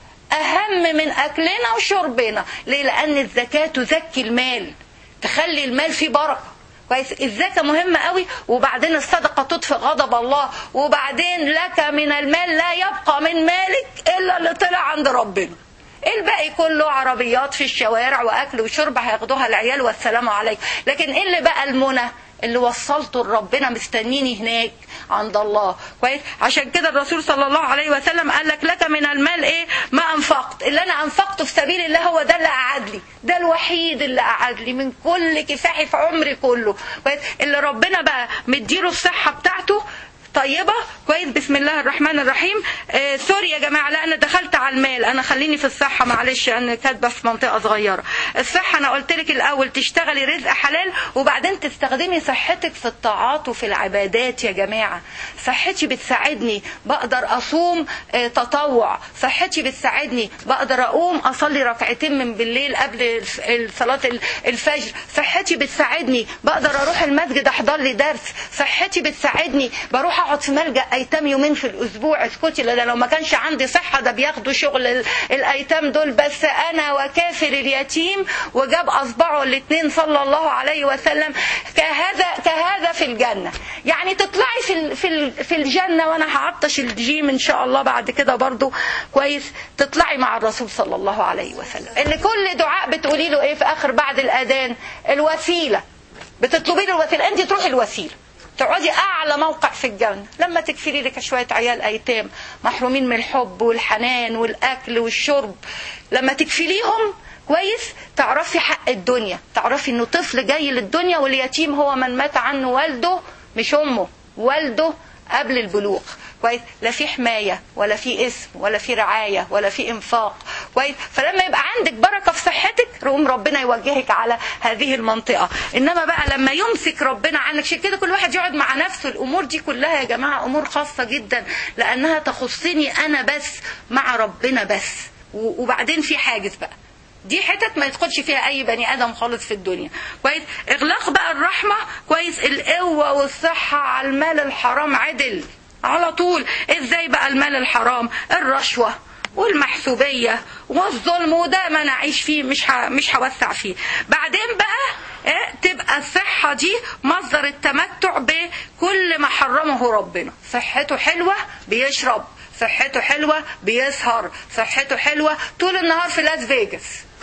أهم من أكلنا وشربنا ليه؟ لأن الزكاة تزكي المال تخلي المال فيه بركة كويس الزكاة مهمة قوي وبعدين الصدقة تطفئ غضب الله وبعدين لك من المال لا يبقى من مالك إلا اللي طلع عند ربنا الباقي كله عربيات في الشوارع واكل وشرب هياخدوها العيال والسلام عليكم لكن ايه اللي بقى المنى اللي وصلته لربنا مستنيني هناك عند الله كويس عشان كده الرسول صلى الله عليه وسلم قال لك لك من المال ايه ما انفقت اللي انا انفقته في سبيل الله هو ده اللي قعد لي ده الوحيد اللي قعد لي من كل كفاحي في عمري كله كويس اللي ربنا بقى مديله الصحه بتاعته طيبة كويس بسم الله الرحمن الرحيم آه سوري يا جماعة لا أنا دخلت على المال أنا خليني في الصحة معلش أنا كاتبة في منطقة صغيرة الصحة أنا قلت لك الأول تشتغلي رزق حلال وبعدين تستخدمي صحتك في الطاعات وفي العبادات يا جماعة صحتي بتساعدني بقدر أصوم آه تطوع صحتي بتساعدني بقدر أقوم أصلي ركعتين من بالليل قبل صلاة الفجر صحتي بتساعدني بقدر أروح المسجد أحضر لي درس صحتي بتساعدني بروح اقعد في ملجا ايتام يومين في الاسبوع اسكتي لا ده لو ما كانش عندي صحه ده بياخدوا شغل ال- الايتام دول بس انا وكافر اليتيم وجاب اصبعه الاثنين صلى الله عليه وسلم كهذا كهذا في الجنه يعني تطلعي في ال- في ال- في الجنه وانا هعطش الجيم ان شاء الله بعد كده برضو كويس تطلعي مع الرسول صلى الله عليه وسلم اللي كل دعاء بتقولي له ايه في اخر بعد الاذان الوسيله بتطلبي له الوسيله انت تروحي الوسيله تقعدي اعلى موقع في الجنه لما تكفلي لك شويه عيال ايتام محرومين من الحب والحنان والاكل والشرب لما تكفليهم كويس تعرفي حق الدنيا تعرفي انه طفل جاي للدنيا واليتيم هو من مات عنه والده مش امه والده قبل البلوغ كويس لا في حمايه ولا في اسم ولا في رعايه ولا في انفاق كويس فلما يبقى عندك بركه في صحتك رقم ربنا يوجهك على هذه المنطقه انما بقى لما يمسك ربنا عنك عشان كده كل واحد يقعد مع نفسه الامور دي كلها يا جماعه امور خاصه جدا لانها تخصني انا بس مع ربنا بس وبعدين في حاجز بقى دي حتت ما يدخلش فيها اي بني ادم خالص في الدنيا كويس اغلاق بقى الرحمه كويس القوه والصحه على المال الحرام عدل على طول ازاي بقى المال الحرام الرشوه والمحسوبيه والظلم وده ما نعيش فيه مش ه... مش هوسع فيه بعدين بقى إيه تبقى الصحة دي مصدر التمتع بكل ما حرمه ربنا صحته حلوة بيشرب صحته حلوة بيسهر صحته حلوة طول النهار في لاس فيجاس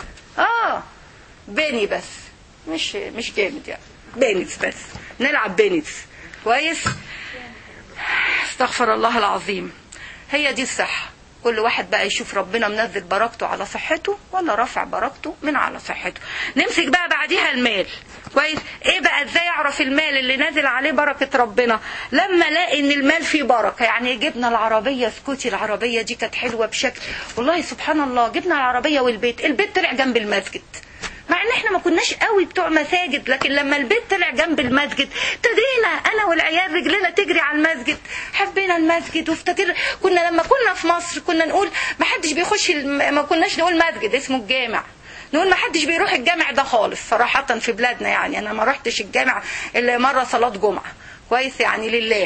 اه بيني بس مش مش جامد يعني بينس بس نلعب بينس كويس استغفر الله العظيم هي دي الصحة كل واحد بقى يشوف ربنا منزل بركته على صحته ولا رافع بركته من على صحته نمسك بقى بعديها المال كويس ايه بقى ازاي اعرف المال اللي نازل عليه بركة ربنا لما الاقي ان المال فيه بركة يعني جبنا العربية سكوتي العربية دي كانت حلوة بشكل والله سبحان الله جبنا العربية والبيت البيت طلع جنب المسجد مع ان احنا ما كناش قوي بتوع مساجد لكن لما البيت طلع جنب المسجد ابتدينا انا والعيال رجلنا تجري على المسجد حبينا المسجد وافتكر كنا لما كنا في مصر كنا نقول ما حدش بيخش الم... ما كناش نقول مسجد اسمه الجامع نقول ما حدش بيروح الجامع ده خالص صراحة في بلادنا يعني انا ما رحتش الجامع الا مرة صلاة جمعة كويس يعني لله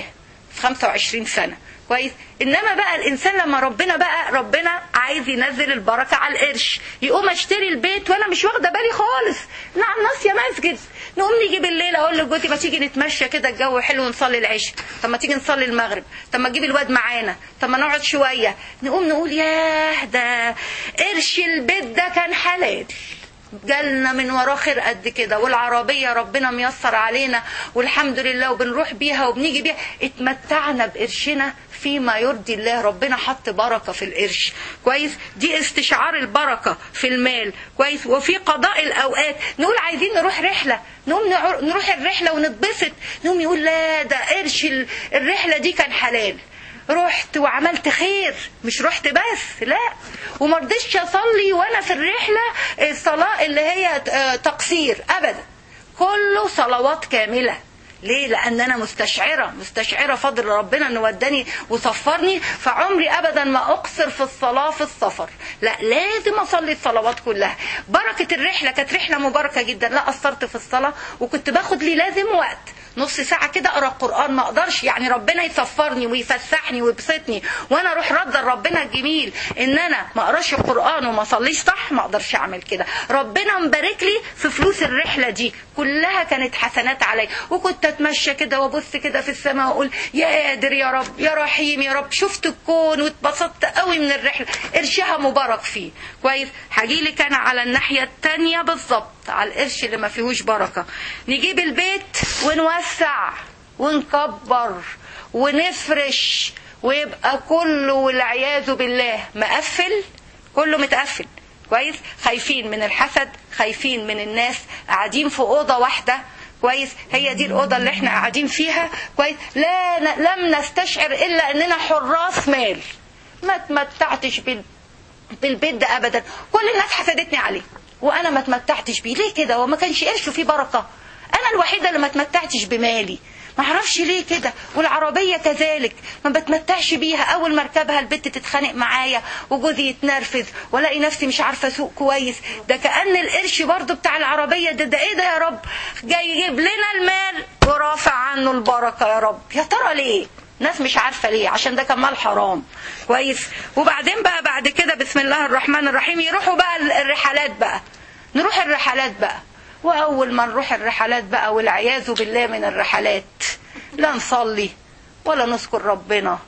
في 25 سنه كويس انما بقى الانسان لما ربنا بقى ربنا عايز ينزل البركه على القرش يقوم اشتري البيت وانا مش واخده بالي خالص نعم ناس يا مسجد نقوم نيجي بالليل اقول لجوزي ما تيجي نتمشى كده الجو حلو ونصلي العشاء طب ما تيجي نصلي المغرب طب ما تجيب الواد معانا طب ما نقعد شويه نقوم نقول ياه ده قرش البيت ده كان حلال جالنا من وراه خير قد كده والعربية ربنا ميسر علينا والحمد لله وبنروح بيها وبنيجي بيها اتمتعنا بقرشنا فيما يرضي الله ربنا حط بركة في القرش كويس دي استشعار البركة في المال كويس وفي قضاء الأوقات نقول عايزين نروح رحلة نقوم نروح الرحلة ونتبسط نقوم يقول لا ده قرش الرحلة دي كان حلال رحت وعملت خير مش رحت بس لا وما رضيتش اصلي وانا في الرحله الصلاه اللي هي تقصير ابدا كله صلوات كامله ليه لان انا مستشعره مستشعره فضل ربنا انه وداني وصفرني فعمري ابدا ما اقصر في الصلاه في السفر لا لازم اصلي الصلوات كلها بركه الرحله كانت رحله مباركه جدا لا قصرت في الصلاه وكنت باخد لي لازم وقت نص ساعة كده أقرأ القرآن ما أقدرش يعني ربنا يصفرني ويفسحني ويبسطني وأنا أروح رد ربنا الجميل إن أنا ما أقراش القرآن وما أصليش صح ما أقدرش أعمل كده ربنا مبارك لي في فلوس الرحلة دي كلها كانت حسنات علي وكنت أتمشى كده وأبص كده في السماء وأقول يا قادر يا رب يا رحيم يا رب شفت الكون واتبسطت قوي من الرحلة قرشها مبارك فيه كويس هجيلك أنا على الناحية التانية بالظبط على القرش اللي ما فيهوش بركة نجيب البيت ونوسع ونكبر ونفرش ويبقى كله والعياذ بالله مقفل كله متقفل كويس خايفين من الحسد خايفين من الناس قاعدين في أوضة واحدة كويس هي دي الأوضة اللي احنا قاعدين فيها كويس لا لم نستشعر إلا أننا حراس مال ما تمتعتش بال... بالبيت ده أبدا كل الناس حسدتني عليه وانا ما تمتعتش بيه ليه كده وما كانش قرشه فيه بركه انا الوحيده اللي ما تمتعتش بمالي ما اعرفش ليه كده والعربيه كذلك ما بتمتعش بيها اول ما اركبها البت تتخانق معايا وجوزي يتنرفز والاقي نفسي مش عارفه اسوق كويس ده كان القرش برضو بتاع العربيه ده ده ايه ده يا رب جاي يجيب لنا المال ورافع عنه البركه يا رب يا ترى ليه ناس مش عارفه ليه عشان ده كان مال حرام كويس وبعدين بقى بعد كده بسم الله الرحمن الرحيم يروحوا بقى الرحلات بقى نروح الرحلات بقى واول ما نروح الرحلات بقى والعياذ بالله من الرحلات لا نصلي ولا نذكر ربنا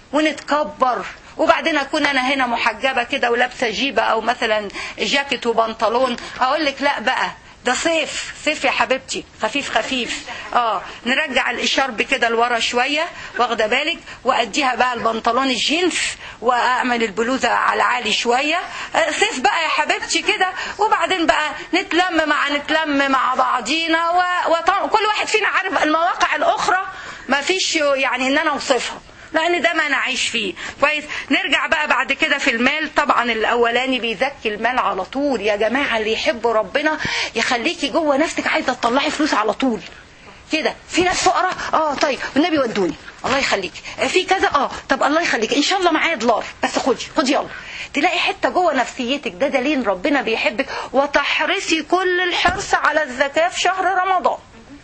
ونتكبر وبعدين اكون انا هنا محجبه كده ولابسه جيبه او مثلا جاكيت وبنطلون اقول لك لا بقى ده صيف صيف يا حبيبتي خفيف خفيف اه نرجع الاشارب كده لورا شويه واخده بالك واديها بقى البنطلون الجينز واعمل البلوزه على عالي شويه آه صيف بقى يا حبيبتي كده وبعدين بقى نتلم مع نتلم مع بعضينا وكل واحد فينا عارف المواقع الاخرى ما فيش يعني ان انا اوصفها لان ده ما انا عايش فيه كويس نرجع بقى بعد كده في المال طبعا الاولاني بيزكي المال على طول يا جماعه اللي يحب ربنا يخليكي جوه نفسك عايزه تطلعي فلوس على طول كده في ناس فقراء اه طيب والنبي ودوني الله يخليك في كذا اه طب الله يخليك ان شاء الله معايا دولار بس خدي خدي يلا تلاقي حته جوه نفسيتك ده دليل ربنا بيحبك وتحرصي كل الحرص على الزكاه في شهر رمضان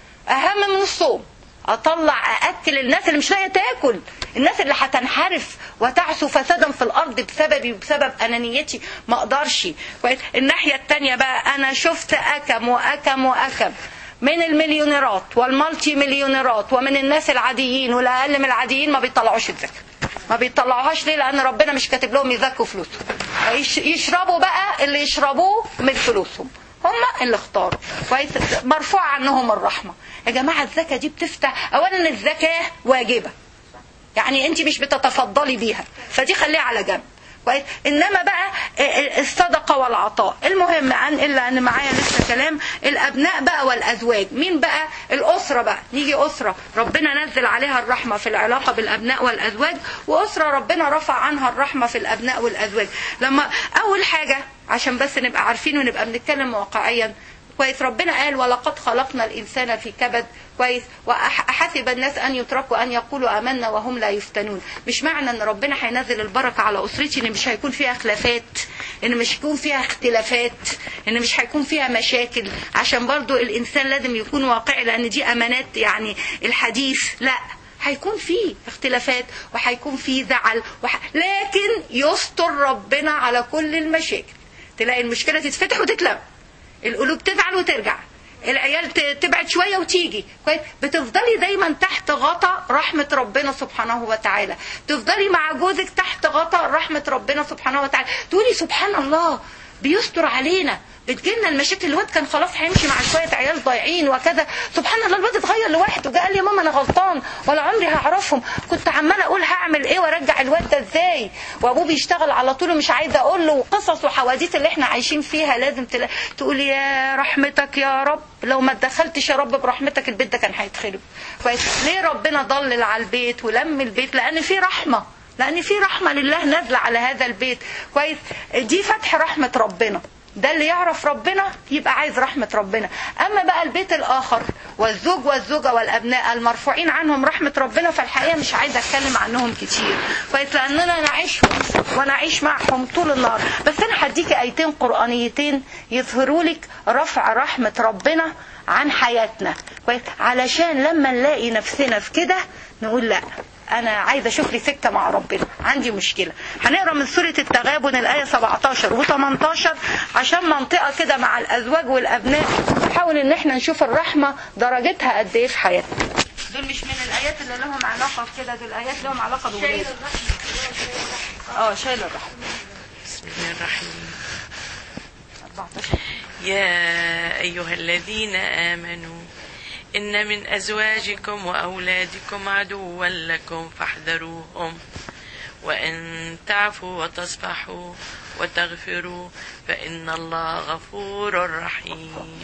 اهم من الصوم اطلع ااكل الناس اللي مش لاقيه تاكل الناس اللي هتنحرف وتعسو فسادا في الارض بسببي وبسبب انانيتي ما اقدرش الناحيه الثانيه بقى انا شفت اكم واكم واكم من المليونيرات والمالتي مليونيرات ومن الناس العاديين والاقل من العاديين ما بيطلعوش الزكاه ما بيطلعوهاش ليه لان ربنا مش كاتب لهم يزكوا فلوسهم يشربوا بقى اللي يشربوه من فلوسهم هم اللي اختاروا كويس مرفوع عنهم الرحمه يا جماعه الزكاه دي بتفتح اولا الزكاه واجبه يعني انت مش بتتفضلي بيها فدي خليها على جنب كويس انما بقى الصدقه والعطاء المهم عن الا ان معايا لسه كلام الابناء بقى والازواج مين بقى الاسره بقى نيجي اسره ربنا نزل عليها الرحمه في العلاقه بالابناء والازواج واسره ربنا رفع عنها الرحمه في الابناء والازواج لما اول حاجه عشان بس نبقى عارفين ونبقى بنتكلم واقعيا كويس ربنا قال ولقد خلقنا الانسان في كبد كويس واحسب الناس ان يتركوا ان يقولوا امنا وهم لا يفتنون مش معنى ان ربنا هينزل البركه على اسرتي ان مش هيكون فيها خلافات ان مش هيكون فيها اختلافات ان مش هيكون فيها مشاكل عشان برضو الانسان لازم يكون واقعي لان دي امانات يعني الحديث لا هيكون في اختلافات وهيكون في زعل وح... لكن يستر ربنا على كل المشاكل تلاقي المشكله تتفتح وتتلم القلوب تزعل وترجع العيال ت- تبعد شويه وتيجي كويس بتفضلي دايما تحت غطا رحمه ربنا سبحانه وتعالى تفضلي مع جوزك تحت غطا رحمه ربنا سبحانه وتعالى تقولي سبحان الله بيستر علينا بتجيلنا المشاكل الواد كان خلاص هيمشي مع شويه عيال ضايعين وكذا سبحان الله الواد اتغير لوحده وجا قال لي يا ماما انا غلطان ولا عمري هعرفهم كنت عماله اقول هعمل ايه وارجع الواد ده ازاي وابوه بيشتغل على طول ومش عايزه اقول له قصص وحواديت اللي احنا عايشين فيها لازم تلا... تقول يا رحمتك يا رب لو ما اتدخلتش يا رب برحمتك البيت ده كان هيتخرب كويس ليه ربنا ضلل على البيت ولم البيت لان في رحمه لان في رحمه لله نازله على هذا البيت كويس دي فتح رحمه ربنا ده اللي يعرف ربنا يبقى عايز رحمة ربنا أما بقى البيت الآخر والزوج والزوجة والأبناء المرفوعين عنهم رحمة ربنا فالحقيقة مش عايزة أتكلم عنهم كتير كويس لأننا نعيشهم ونعيش معهم طول النهار بس أنا هديكي آيتين قرآنيتين يظهروا لك رفع رحمة ربنا عن حياتنا كويس علشان لما نلاقي نفسنا في كده نقول لا انا عايزه اشوف لي سكه مع ربنا عندي مشكله هنقرا من سوره التغابن الايه 17 و18 عشان منطقه كده مع الازواج والابناء نحاول ان احنا نشوف الرحمه درجتها قد ايه في حياتنا دول مش من الايات اللي لهم علاقه كده دول ايات لهم علاقه بولاد اه شايل الرحمه بسم الله الرحمن 14 يا أيها الذين آمنوا إن من أزواجكم وأولادكم عدوا لكم فاحذروهم وإن تعفوا وتصفحوا وتغفروا فإن الله غفور رحيم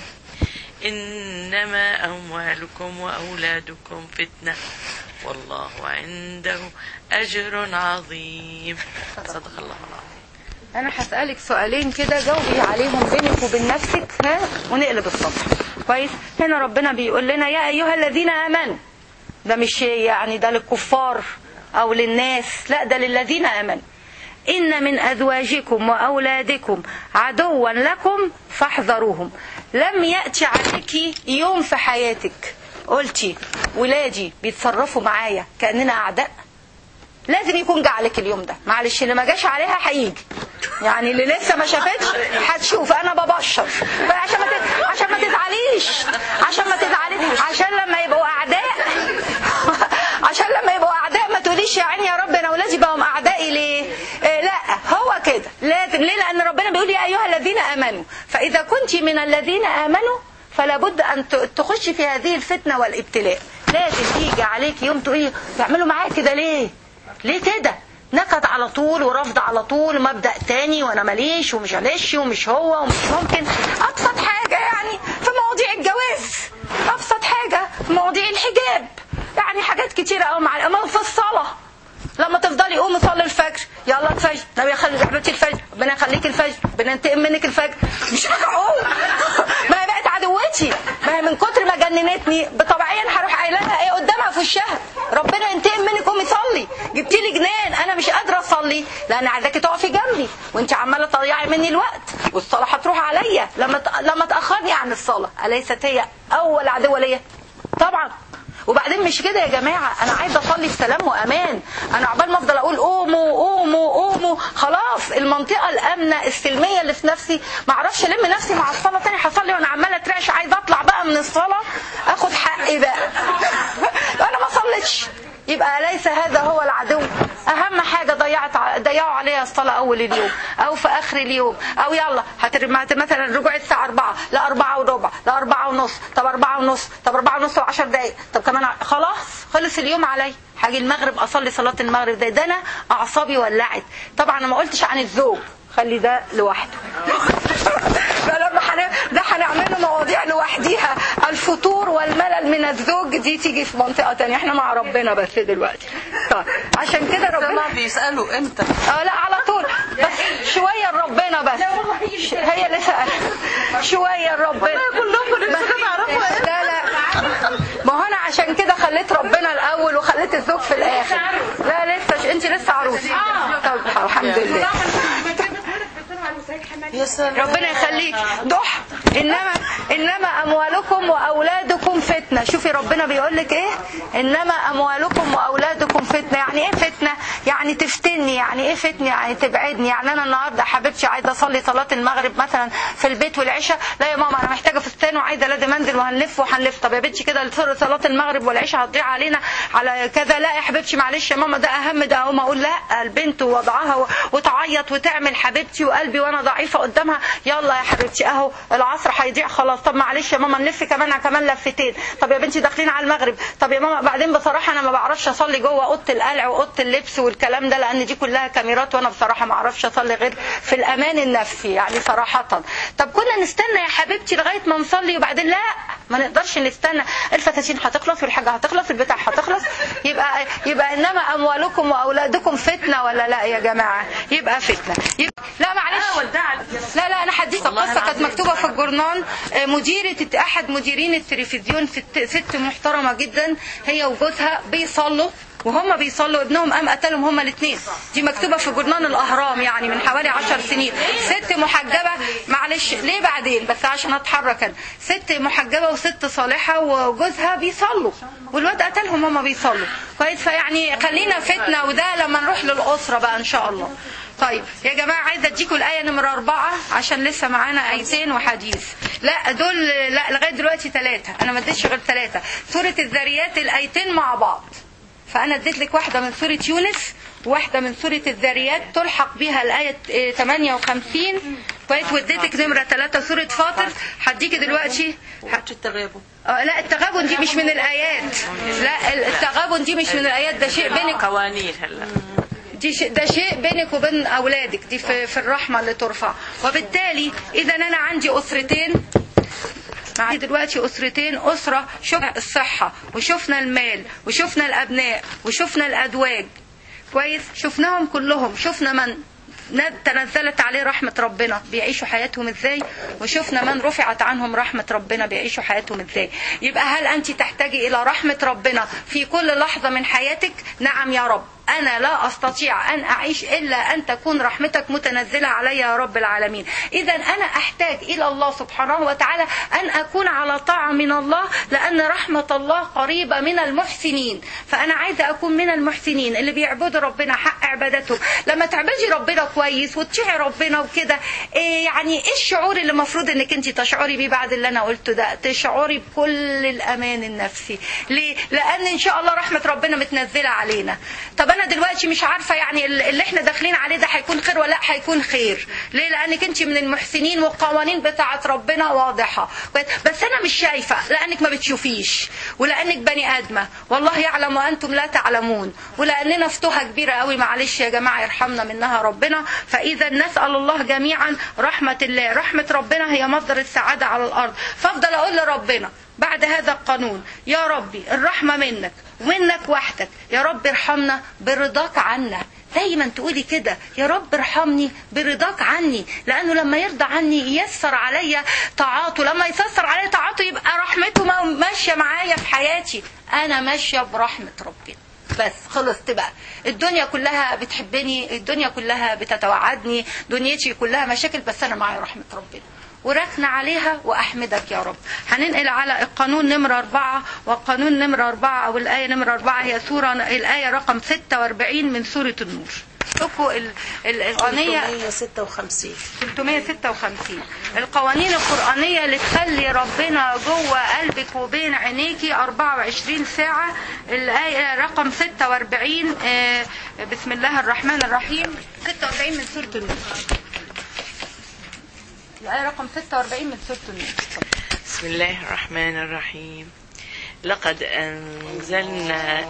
إنما أموالكم وأولادكم فتنة والله عنده أجر عظيم صدق الله العظيم انا هسالك سؤالين كده جاوبي عليهم بينك وبين نفسك ها ونقلب الصفحه كويس هنا ربنا بيقول لنا يا ايها الذين امنوا ده مش يعني ده للكفار او للناس لا ده للذين امنوا ان من ازواجكم واولادكم عدوا لكم فاحذروهم لم ياتي عليك يوم في حياتك قلتي ولادي بيتصرفوا معايا كاننا اعداء لازم يكون جه عليك اليوم ده معلش اللي ما جاش عليها هيجي يعني اللي لسه ما شافتش هتشوف انا ببشر عشان ما تت... عشان ما تزعليش عشان ما تزعليش عشان لما يبقوا اعداء عشان لما يبقوا اعداء ما تقوليش يا عيني يا رب انا ولادي بقوا اعدائي ليه إيه لا هو كده لازم ليه لان ربنا بيقول يا ايها الذين امنوا فاذا كنت من الذين امنوا فلا بد ان ت- تخشي في هذه الفتنه والابتلاء لازم يجي عليك يوم تقولي بيعملوا معايا كده ليه ليه كده نكد على طول ورفض على طول مبدأ تاني وانا ماليش ومش معلش ومش هو ومش ممكن ابسط حاجة يعني في مواضيع الجواز ابسط حاجة في مواضيع الحجاب يعني حاجات كتيرة قوي مع أما في الصلاة لما تفضلي قومي صلي الفجر يلا الفجر نبي يخلي حبيبتي الفجر ربنا يخليك الفجر ربنا ينتقم منك الفجر مش هقوم ما هي بقت عدوتي ما هي من كتر ما جننتني بطبيعيا هروح قايله لها ايه قدامها في وشها ربنا ينتقم منك قومي صلي جبتي لي جنان انا مش قادره اصلي لان عايزاكي تقفي جنبي وانت عماله تضيعي مني الوقت والصلاه هتروح عليا لما ت- لما تاخرني عن الصلاه اليست هي اول عدوه ليا طبعا وبعدين مش كده يا جماعة أنا عايزة أصلي في سلام وأمان أنا عقبال ما أفضل أقول قوموا قوموا قوموا خلاص المنطقة الآمنة السلمية اللي في نفسي ما أعرفش ألم نفسي مع الصلاة تاني هصلي وأنا عمالة أترعش عايزة أطلع بقى من الصلاة أخد حقي بقى أنا ما صليتش يبقى ليس هذا هو العدو اهم حاجه ضيعت ع- ضيعوا عليها الصلاه اول اليوم او في اخر اليوم او يلا هتر... مثلا رجوع الساعه 4 لا 4 وربع لا 4 ونص طب 4 ونص طب 4 ونص و10 دقائق طب كمان ع- خلاص خلص اليوم علي هاجي المغرب اصلي صلاه المغرب ده, ده انا اعصابي ولعت طبعا انا ما قلتش عن الزوج خلي ده لوحده فلما حن... ده هنعمله مواضيع لوحديها الفتور والملل من الزوج دي تيجي في منطقه تانية احنا مع ربنا بس دلوقتي طيب عشان كده ربنا ما بيسألوا امتى اه لا على طول بس شويه لربنا بس ش- هي اللي سألت شويه لربنا كلكم لسه بس- تعرفوا لا لا ما هو انا عشان كده خليت ربنا الاول وخليت الزوج في الاخر لا لسه انت لسه عروسه طب الحمد لله يا سلام ربنا يخليك ضحى انما انما اموالكم واولادكم فتنه شوفي ربنا بيقول لك ايه انما اموالكم واولادكم فتنه يعني ايه فتنه يعني تفتني يعني ايه فتنه يعني تبعدني يعني انا النهارده حبيبتي عايزه اصلي صلاه المغرب مثلا في البيت والعشاء لا يا ماما انا محتاجه فستان وعايزه لازم انزل وهنلف وهنلف طب يا بنتي كده صلاه المغرب والعشاء هتضيع علينا على كذا لا يا حبيبتي معلش يا ماما ده اهم ده اقوم اقول لا البنت ووضعها و- وتعيط وتعمل حبيبتي وقلبي وانا ضعيفه قدامها يلا يا حبيبتي اهو العصر هيضيع خلاص طب معلش يا ماما نلف كمان كمان لفتين طب يا بنتي داخلين على المغرب طب يا ماما بعدين بصراحه انا ما بعرفش اصلي جوه اوضه القلع واوضه اللبس والكلام ده لان دي كلها كاميرات وانا بصراحه ما اعرفش اصلي غير في الامان النفسي يعني صراحه طب كنا نستنى يا حبيبتي لغايه ما نصلي وبعدين لا ما نقدرش نستنى الفساتين هتخلص والحاجه هتخلص البتاع هتخلص يبقى يبقى انما اموالكم واولادكم فتنه ولا لا يا جماعه يبقى فتنه يبقى لا معلش لا لا انا هديك والله قصه كانت العظيم. مكتوبه في الجورنال آه، مديره احد مديرين التلفزيون ست, ست محترمه جدا هي وجوزها بيصلوا وهم بيصلوا ابنهم قام قتلهم هما الاثنين دي مكتوبه في جورنال الاهرام يعني من حوالي عشر سنين ست محجبه معلش ليه بعدين بس عشان اتحرك انا ست محجبه وست صالحه وجوزها بيصلوا والواد قتلهم هما بيصلوا كويس فيعني خلينا فتنه وده لما نروح للاسره بقى ان شاء الله طيب يا جماعة عايزة اديكم الآية نمرة أربعة عشان لسه معانا آيتين وحديث لا دول لا لغاية دلوقتي ثلاثة أنا ما اديتش غير ثلاثة سورة الذريات الآيتين مع بعض فأنا اديت لك واحدة من سورة يونس واحدة من سورة الذريات تلحق بها الآية إيه، 58 كويس واديتك نمرة ثلاثة سورة فاطر هديكي دلوقتي ه- التغابن آه، لا التغابن دي مش من الآيات لا التغابن دي مش من الآيات ده شيء بينك قوانين هلا دي شيء ده شيء بينك وبين اولادك دي في, في الرحمه اللي ترفع وبالتالي اذا انا عندي اسرتين معي دلوقتي اسرتين اسره شفنا الصحه وشفنا المال وشفنا الابناء وشفنا الازواج كويس شفناهم كلهم شفنا من ند- تنزلت عليه رحمة ربنا بيعيشوا حياتهم ازاي وشفنا من رفعت عنهم رحمة ربنا بيعيشوا حياتهم ازاي يبقى هل انت تحتاجي الى رحمة ربنا في كل لحظة من حياتك نعم يا رب أنا لا أستطيع أن أعيش إلا أن تكون رحمتك متنزلة علي يا رب العالمين إذا أنا أحتاج إلى الله سبحانه وتعالى أن أكون على طاعة من الله لأن رحمة الله قريبة من المحسنين فأنا عايزة أكون من المحسنين اللي بيعبدوا ربنا حق عبادتهم لما تعبدي ربنا كويس وتطيعي ربنا وكده إيه يعني إيه الشعور اللي المفروض إنك أنت تشعري بيه بعد اللي أنا قلته ده تشعري بكل الأمان النفسي ليه؟ لأن إن شاء الله رحمة ربنا متنزلة علينا طب انا دلوقتي مش عارفه يعني اللي احنا داخلين عليه ده هيكون خير ولا لا هيكون خير ليه لانك انت من المحسنين والقوانين بتاعه ربنا واضحه بس انا مش شايفه لانك ما بتشوفيش ولانك بني ادمه والله يعلم وانتم لا تعلمون ولاننا فتوها كبيره قوي معلش يا جماعه يرحمنا منها ربنا فاذا نسال الله جميعا رحمه الله رحمه ربنا هي مصدر السعاده على الارض فافضل اقول لربنا بعد هذا القانون يا ربي الرحمة منك ومنك وحدك يا رب ارحمنا برضاك عنا دايما تقولي كده يا رب ارحمني برضاك عني لانه لما يرضى عني ييسر عليا طاعاته لما ييسر عليا طاعاته يبقى رحمته ما- ماشيه معايا في حياتي انا ماشيه برحمه ربنا بس خلصت بقى الدنيا كلها بتحبني الدنيا كلها بتتوعدني دنيتي كلها مشاكل بس انا معايا رحمه ربنا وركن عليها وأحمدك يا رب هننقل على القانون نمرة أربعة والقانون نمرة أربعة أو الآية نمرة أربعة هي سورة الآية رقم 46 من سورة النور شوفوا ال- ال- القانية 356 356 القوانين القرآنية اللي تخلي ربنا جوه قلبك وبين عينيكي 24 ساعة الآية رقم 46 آه، بسم الله الرحمن الرحيم 46 من سورة النور الآية رقم 46 من سورة النور بسم الله الرحمن الرحيم لقد أنزلنا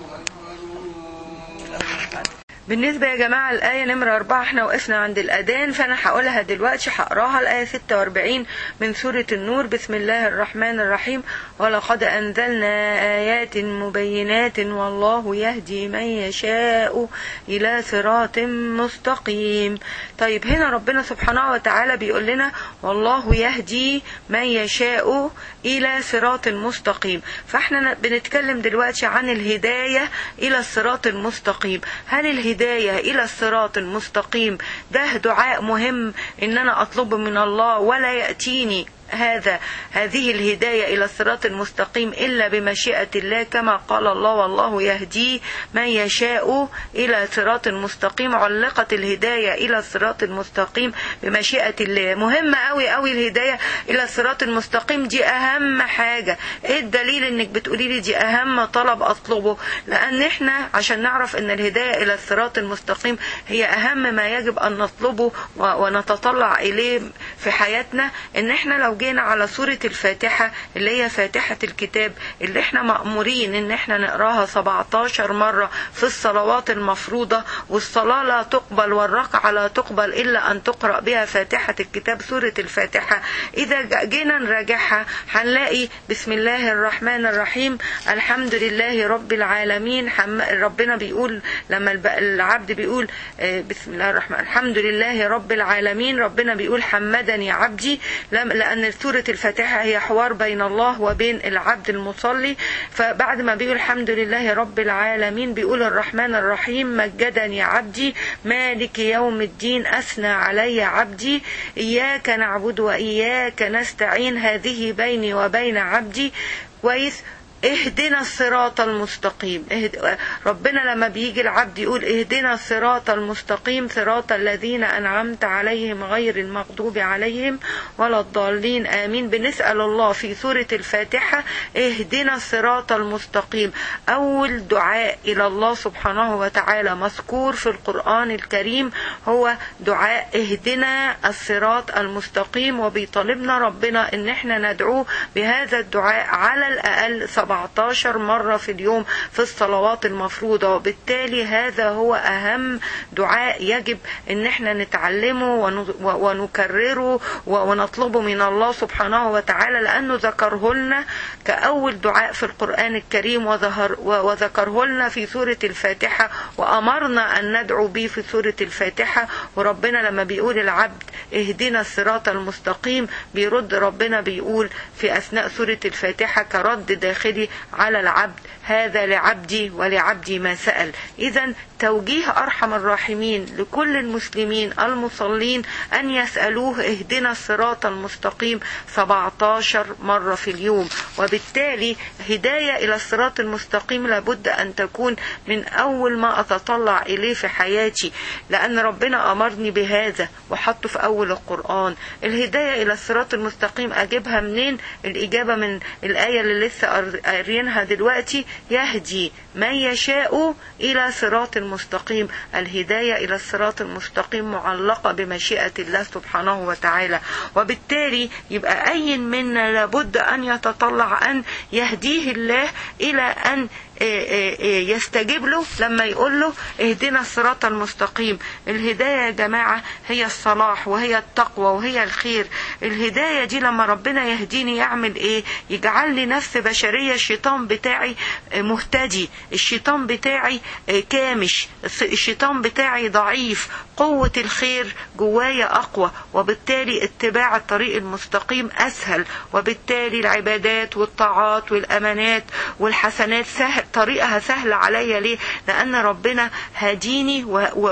بالنسبة يا جماعة الآية نمرة أربعة احنا وقفنا عند الأذان فأنا هقولها دلوقتي هقراها الآية 46 من سورة النور بسم الله الرحمن الرحيم ولقد أنزلنا آيات مبينات والله يهدي من يشاء إلى صراط مستقيم طيب هنا ربنا سبحانه وتعالى بيقول لنا والله يهدي من يشاء إلى صراط مستقيم فاحنا بنتكلم دلوقتي عن الهداية إلى الصراط المستقيم هل الهداية إلى الصراط المستقيم ده دعاء مهم إن أنا أطلبه من الله ولا يأتيني هذا هذه الهداية إلى الصراط المستقيم إلا بمشيئة الله كما قال الله والله يهدي من يشاء إلى صراط مستقيم علقت الهداية إلى الصراط المستقيم بمشيئة الله مهمة أوي أوي الهداية إلى الصراط المستقيم دي أهم حاجة إيه الدليل إنك بتقولي لي دي أهم طلب أطلبه لأن إحنا عشان نعرف إن الهداية إلى الصراط المستقيم هي أهم ما يجب أن نطلبه و- ونتطلع إليه في حياتنا إن إحنا لو جينا على سورة الفاتحة اللي هي فاتحة الكتاب اللي إحنا مأمورين إن إحنا نقراها 17 مرة في الصلوات المفروضة والصلاة لا تقبل والركعة لا تقبل إلا أن تقرأ بها فاتحة الكتاب سورة الفاتحة إذا ج- جينا نراجعها هنلاقي بسم الله الرحمن الرحيم الحمد لله رب العالمين حم... ربنا بيقول لما الب- العبد بيقول آه، بسم الله الرحمن الحمد لله رب العالمين ربنا بيقول حمدني عبدي لم... لأن سورة الفاتحة هي حوار بين الله وبين العبد المصلي فبعد ما بيقول الحمد لله رب العالمين بيقول الرحمن الرحيم مجدني عبدي مالك يوم الدين أثنى علي عبدي إياك نعبد وإياك نستعين هذه بيني وبين عبدي كويس اهدنا الصراط المستقيم اهد... ربنا لما بيجي العبد يقول اهدنا الصراط المستقيم صراط الذين أنعمت عليهم غير المغضوب عليهم ولا الضالين آمين بنسأل الله في سورة الفاتحة اهدنا الصراط المستقيم أول دعاء إلى الله سبحانه وتعالى مذكور في القرآن الكريم هو دعاء اهدنا الصراط المستقيم وبيطالبنا ربنا ان احنا ندعوه بهذا الدعاء على الأقل 17 مرة في اليوم في الصلوات المفروضة وبالتالي هذا هو أهم دعاء يجب ان احنا نتعلمه ون- ونكرره ونطلبه من الله سبحانه وتعالى لأنه ذكره لنا كأول دعاء في القرآن الكريم وظهر وذكره لنا في سورة الفاتحة وأمرنا أن ندعو به في سورة الفاتحة وربنا لما بيقول العبد اهدنا الصراط المستقيم بيرد ربنا بيقول في أثناء سورة الفاتحة كرد داخلي على العبد هذا لعبدي ولعبدي ما سأل إذا توجيه أرحم الراحمين لكل المسلمين المصلين أن يسألوه اهدنا الصراط المستقيم 17 مرة في اليوم وبالتالي هداية إلى الصراط المستقيم لابد أن تكون من أول ما أتطلع إليه في حياتي لأن ربنا أمرني بهذا وحطه في أول القرآن الهداية إلى الصراط المستقيم أجيبها منين الإجابة من الآية اللي لسه قارينها دلوقتي يهدي من يشاء إلى صراط المستقيم الهداية إلى الصراط المستقيم معلقة بمشيئة الله سبحانه وتعالى وبالتالي يبقى أي منا لابد أن يتطلع أن يهديه الله إلى أن يستجيب له لما يقول له اهدنا الصراط المستقيم الهداية يا جماعة هي الصلاح وهي التقوى وهي الخير الهداية دي لما ربنا يهديني يعمل ايه يجعل لي نفس بشرية الشيطان بتاعي مهتدي الشيطان بتاعي كامش الشيطان بتاعي ضعيف قوة الخير جوايا أقوى وبالتالي اتباع الطريق المستقيم أسهل وبالتالي العبادات والطاعات والأمانات والحسنات سهل طريقها سهلة عليا ليه لأن ربنا هديني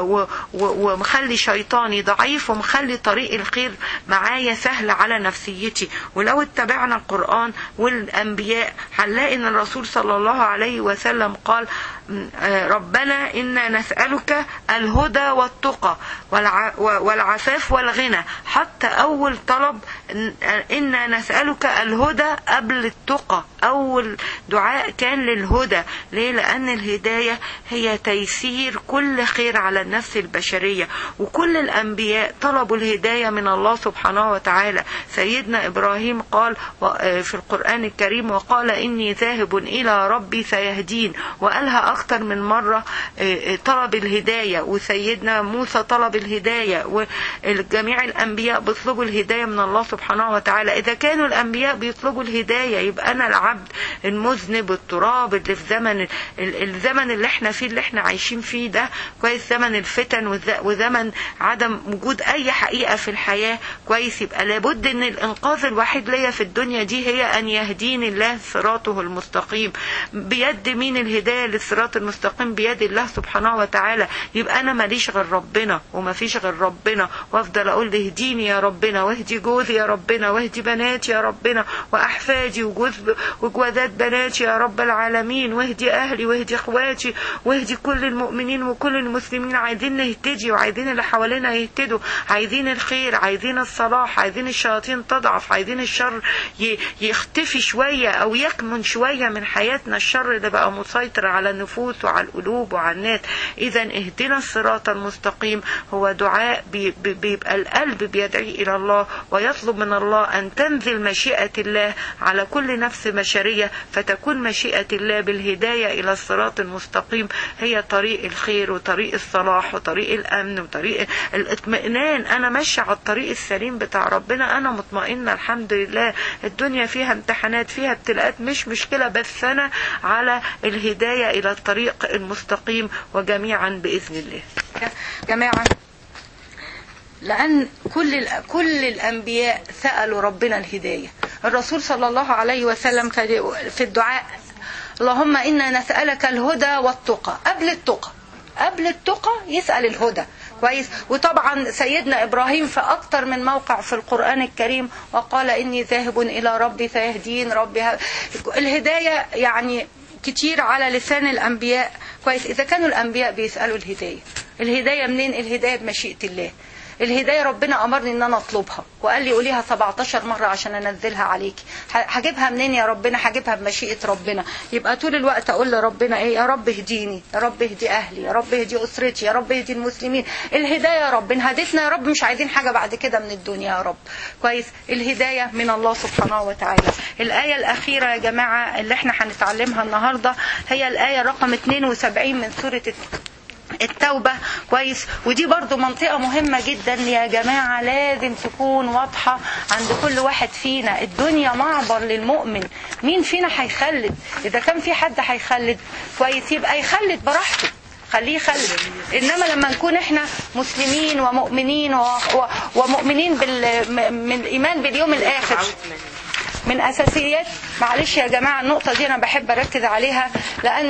ومخلي شيطاني ضعيف ومخلي طريق الخير معايا سهل على نفسيتي ولو اتبعنا القرآن والأنبياء هنلاقي أن الرسول صلى الله عليه وسلم قال ربنا إنا نسألك الهدى والتقى والعفاف والغنى حتى أول طلب إنا نسألك الهدى قبل التقى أول دعاء كان للهدى ليه لأن الهداية هي تيسير كل خير على النفس البشرية وكل الأنبياء طلبوا الهداية من الله سبحانه وتعالى سيدنا إبراهيم قال في القرآن الكريم وقال إني ذاهب إلى ربي سيهدين وقالها أكثر من مرة طلب الهداية وسيدنا موسى طلب الهداية وجميع الأنبياء بيطلبوا الهداية من الله سبحانه وتعالى إذا كانوا الأنبياء بيطلبوا الهداية يبقى أنا العبد المذنب التراب اللي في زمن الزمن اللي احنا فيه اللي احنا عايشين فيه ده كويس زمن الفتن وزمن عدم وجود أي حقيقة في الحياة كويس يبقى لابد ان الانقاذ الوحيد ليا في الدنيا دي هي ان يهديني الله صراطه المستقيم بيد مين الهداية للصراط الصراط المستقيم بيد الله سبحانه وتعالى يبقى انا ماليش غير ربنا وما فيش غير ربنا وافضل اقول اهديني يا ربنا واهدي جوزي يا ربنا واهدي بناتي يا ربنا واحفادي وجوز وجوازات بناتي يا رب العالمين واهدي اهلي واهدي اخواتي واهدي كل المؤمنين وكل المسلمين عايزين نهتدي وعايزين اللي حوالينا يهتدوا عايزين الخير عايزين الصلاح عايزين الشياطين تضعف عايزين الشر ي- يختفي شوية او يكمن شوية من حياتنا الشر اللي بقى مسيطر على النفوس وعلى القلوب وعلى الناس اذا اهدنا الصراط المستقيم هو دعاء بي- بي- بيبقى القلب بيدعي الى الله ويطلب من الله ان تنزل مشيئة الله على كل نفس بشرية فتكون مشيئة الله بالهداية الى الصراط المستقيم هي طريق الخير وطريق الصلاح وطريق الامن وطريق الاطمئنان انا ماشية على الطريق السليم بتاع ربنا انا مطمئنة الحمد لله الدنيا فيها امتحانات فيها ابتلاءات مش مشكلة بس انا على الهداية الى الطريق المستقيم وجميعا باذن الله جماعة لأن كل ال- كل الأنبياء سألوا ربنا الهداية الرسول صلى الله عليه وسلم كان في الدعاء اللهم إنا نسألك الهدى والتقى قبل التقى قبل التقى يسأل الهدى كويس وطبعا سيدنا إبراهيم في أكتر من موقع في القرآن الكريم وقال إني ذاهب إلى ربي سيهدين ربي ه... الهداية يعني كتير على لسان الأنبياء كويس إذا كانوا الأنبياء بيسألوا الهداية الهداية منين الهداية بمشيئة الله الهداية ربنا أمرني إن أنا أطلبها وقال لي قوليها 17 مرة عشان أنزلها عليكي ه- هجيبها منين يا ربنا هجيبها بمشيئة ربنا يبقى طول الوقت أقول لربنا إيه يا رب اهديني يا رب اهدي أهلي يا رب اهدي أسرتي يا رب اهدي المسلمين الهداية يا رب إن هديتنا يا رب مش عايزين حاجة بعد كده من الدنيا يا رب كويس الهداية من الله سبحانه وتعالى الآية الأخيرة يا جماعة اللي احنا هنتعلمها النهاردة هي الآية رقم 72 من سورة التوبة كويس ودي برضو منطقة مهمة جدا يا جماعة لازم تكون واضحة عند كل واحد فينا الدنيا معبر للمؤمن مين فينا هيخلد إذا كان في حد هيخلد كويس يبقى يخلد براحته خليه يخلد انما لما نكون احنا مسلمين ومؤمنين و... و... ومؤمنين بال... م- من الايمان باليوم الاخر من اساسيات معلش يا جماعه النقطه دي انا بحب اركز عليها لان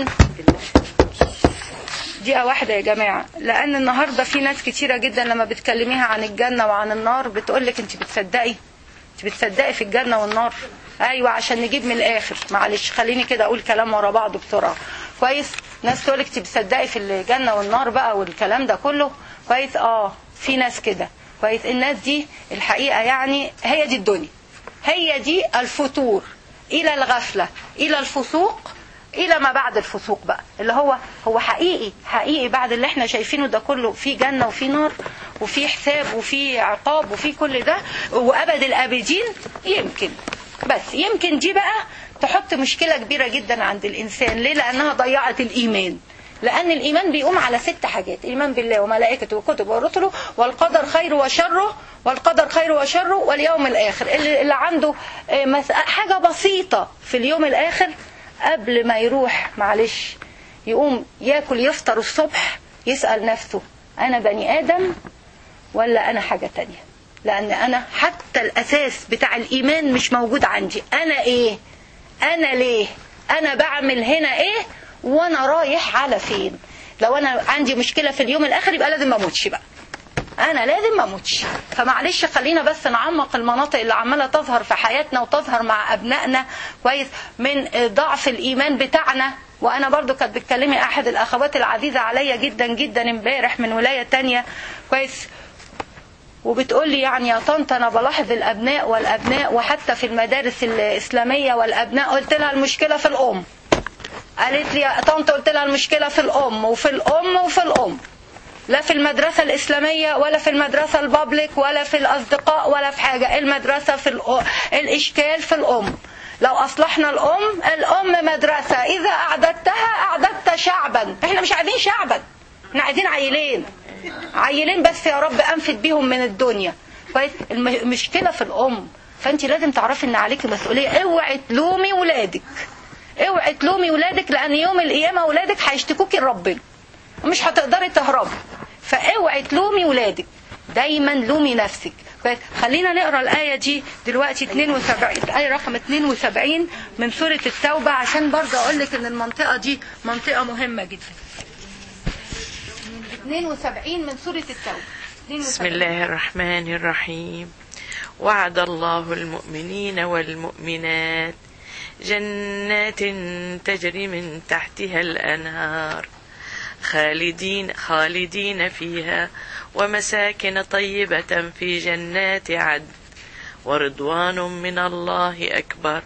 دقيقة واحدة يا جماعة لأن النهاردة في ناس كتيرة جدا لما بتكلميها عن الجنة وعن النار بتقولك أنت بتصدقي أنت بتصدقي في الجنة والنار أيوة عشان نجيب من الآخر معلش خليني كده أقول كلام ورا بعضه بسرعة كويس ناس تقولك أنت بتصدقي في الجنة والنار بقى والكلام ده كله كويس آه في ناس كده كويس الناس دي الحقيقة يعني هي دي الدنيا هي دي الفتور إلى الغفلة إلى الفسوق الى ما بعد الفسوق بقى اللي هو هو حقيقي حقيقي بعد اللي احنا شايفينه ده كله في جنة وفي نار وفي حساب وفي عقاب وفي كل ده وابد الابدين يمكن بس يمكن دي بقى تحط مشكلة كبيرة جدا عند الانسان ليه لانها ضيعت الايمان لأن الإيمان بيقوم على ست حاجات الإيمان بالله وملائكته وكتبه ورسله والقدر خير وشره والقدر خير وشره واليوم الآخر اللي, اللي عنده آه، مس- حاجة بسيطة في اليوم الآخر قبل ما يروح معلش يقوم ياكل يفطر الصبح يسأل نفسه أنا بني آدم ولا أنا حاجة تانية لأن أنا حتى الأساس بتاع الإيمان مش موجود عندي أنا إيه أنا ليه أنا بعمل هنا إيه وأنا رايح على فين لو أنا عندي مشكلة في اليوم الآخر يبقى لازم ما أموتش بقى انا لازم ما اموتش فمعلش خلينا بس نعمق المناطق اللي عماله تظهر في حياتنا وتظهر مع ابنائنا كويس من ضعف الايمان بتاعنا وانا برضو كانت بتكلمي احد الاخوات العزيزه عليا جدا جدا امبارح من ولايه تانية كويس وبتقول لي يعني يا طنط انا بلاحظ الابناء والابناء وحتى في المدارس الاسلاميه والابناء قلت لها المشكله في الام قالت لي يا طنط قلت لها المشكله في الام وفي الام وفي الام لا في المدرسة الإسلامية ولا في المدرسة البابليك ولا في الأصدقاء ولا في حاجة المدرسة في الأ... الإشكال في الأم لو أصلحنا الأم الأم مدرسة إذا أعددتها أعددت شعبا إحنا مش عايزين شعبا إحنا عايزين عيلين عيلين بس يا رب أنفد بيهم من الدنيا كويس الم- المشكلة في الأم فأنت لازم تعرفي إن عليكي مسؤولية اوعي تلومي ولادك اوعي تلومي ولادك لأن يوم القيامة ولادك هيشتكوكي لربنا ومش هتقدري تهربي فاوعي تلومي ولادك دايما لومي نفسك كويس خلينا نقرا الايه دي دلوقتي 72 الايه رقم 72 من سوره التوبه عشان برضه اقول لك ان المنطقه دي منطقه مهمه جدا 72 من سوره التوبه 72. بسم الله الرحمن الرحيم وعد الله المؤمنين والمؤمنات جنات تجري من تحتها الأنهار خالدين خالدين فيها ومساكن طيبة في جنات عدن ورضوان من الله أكبر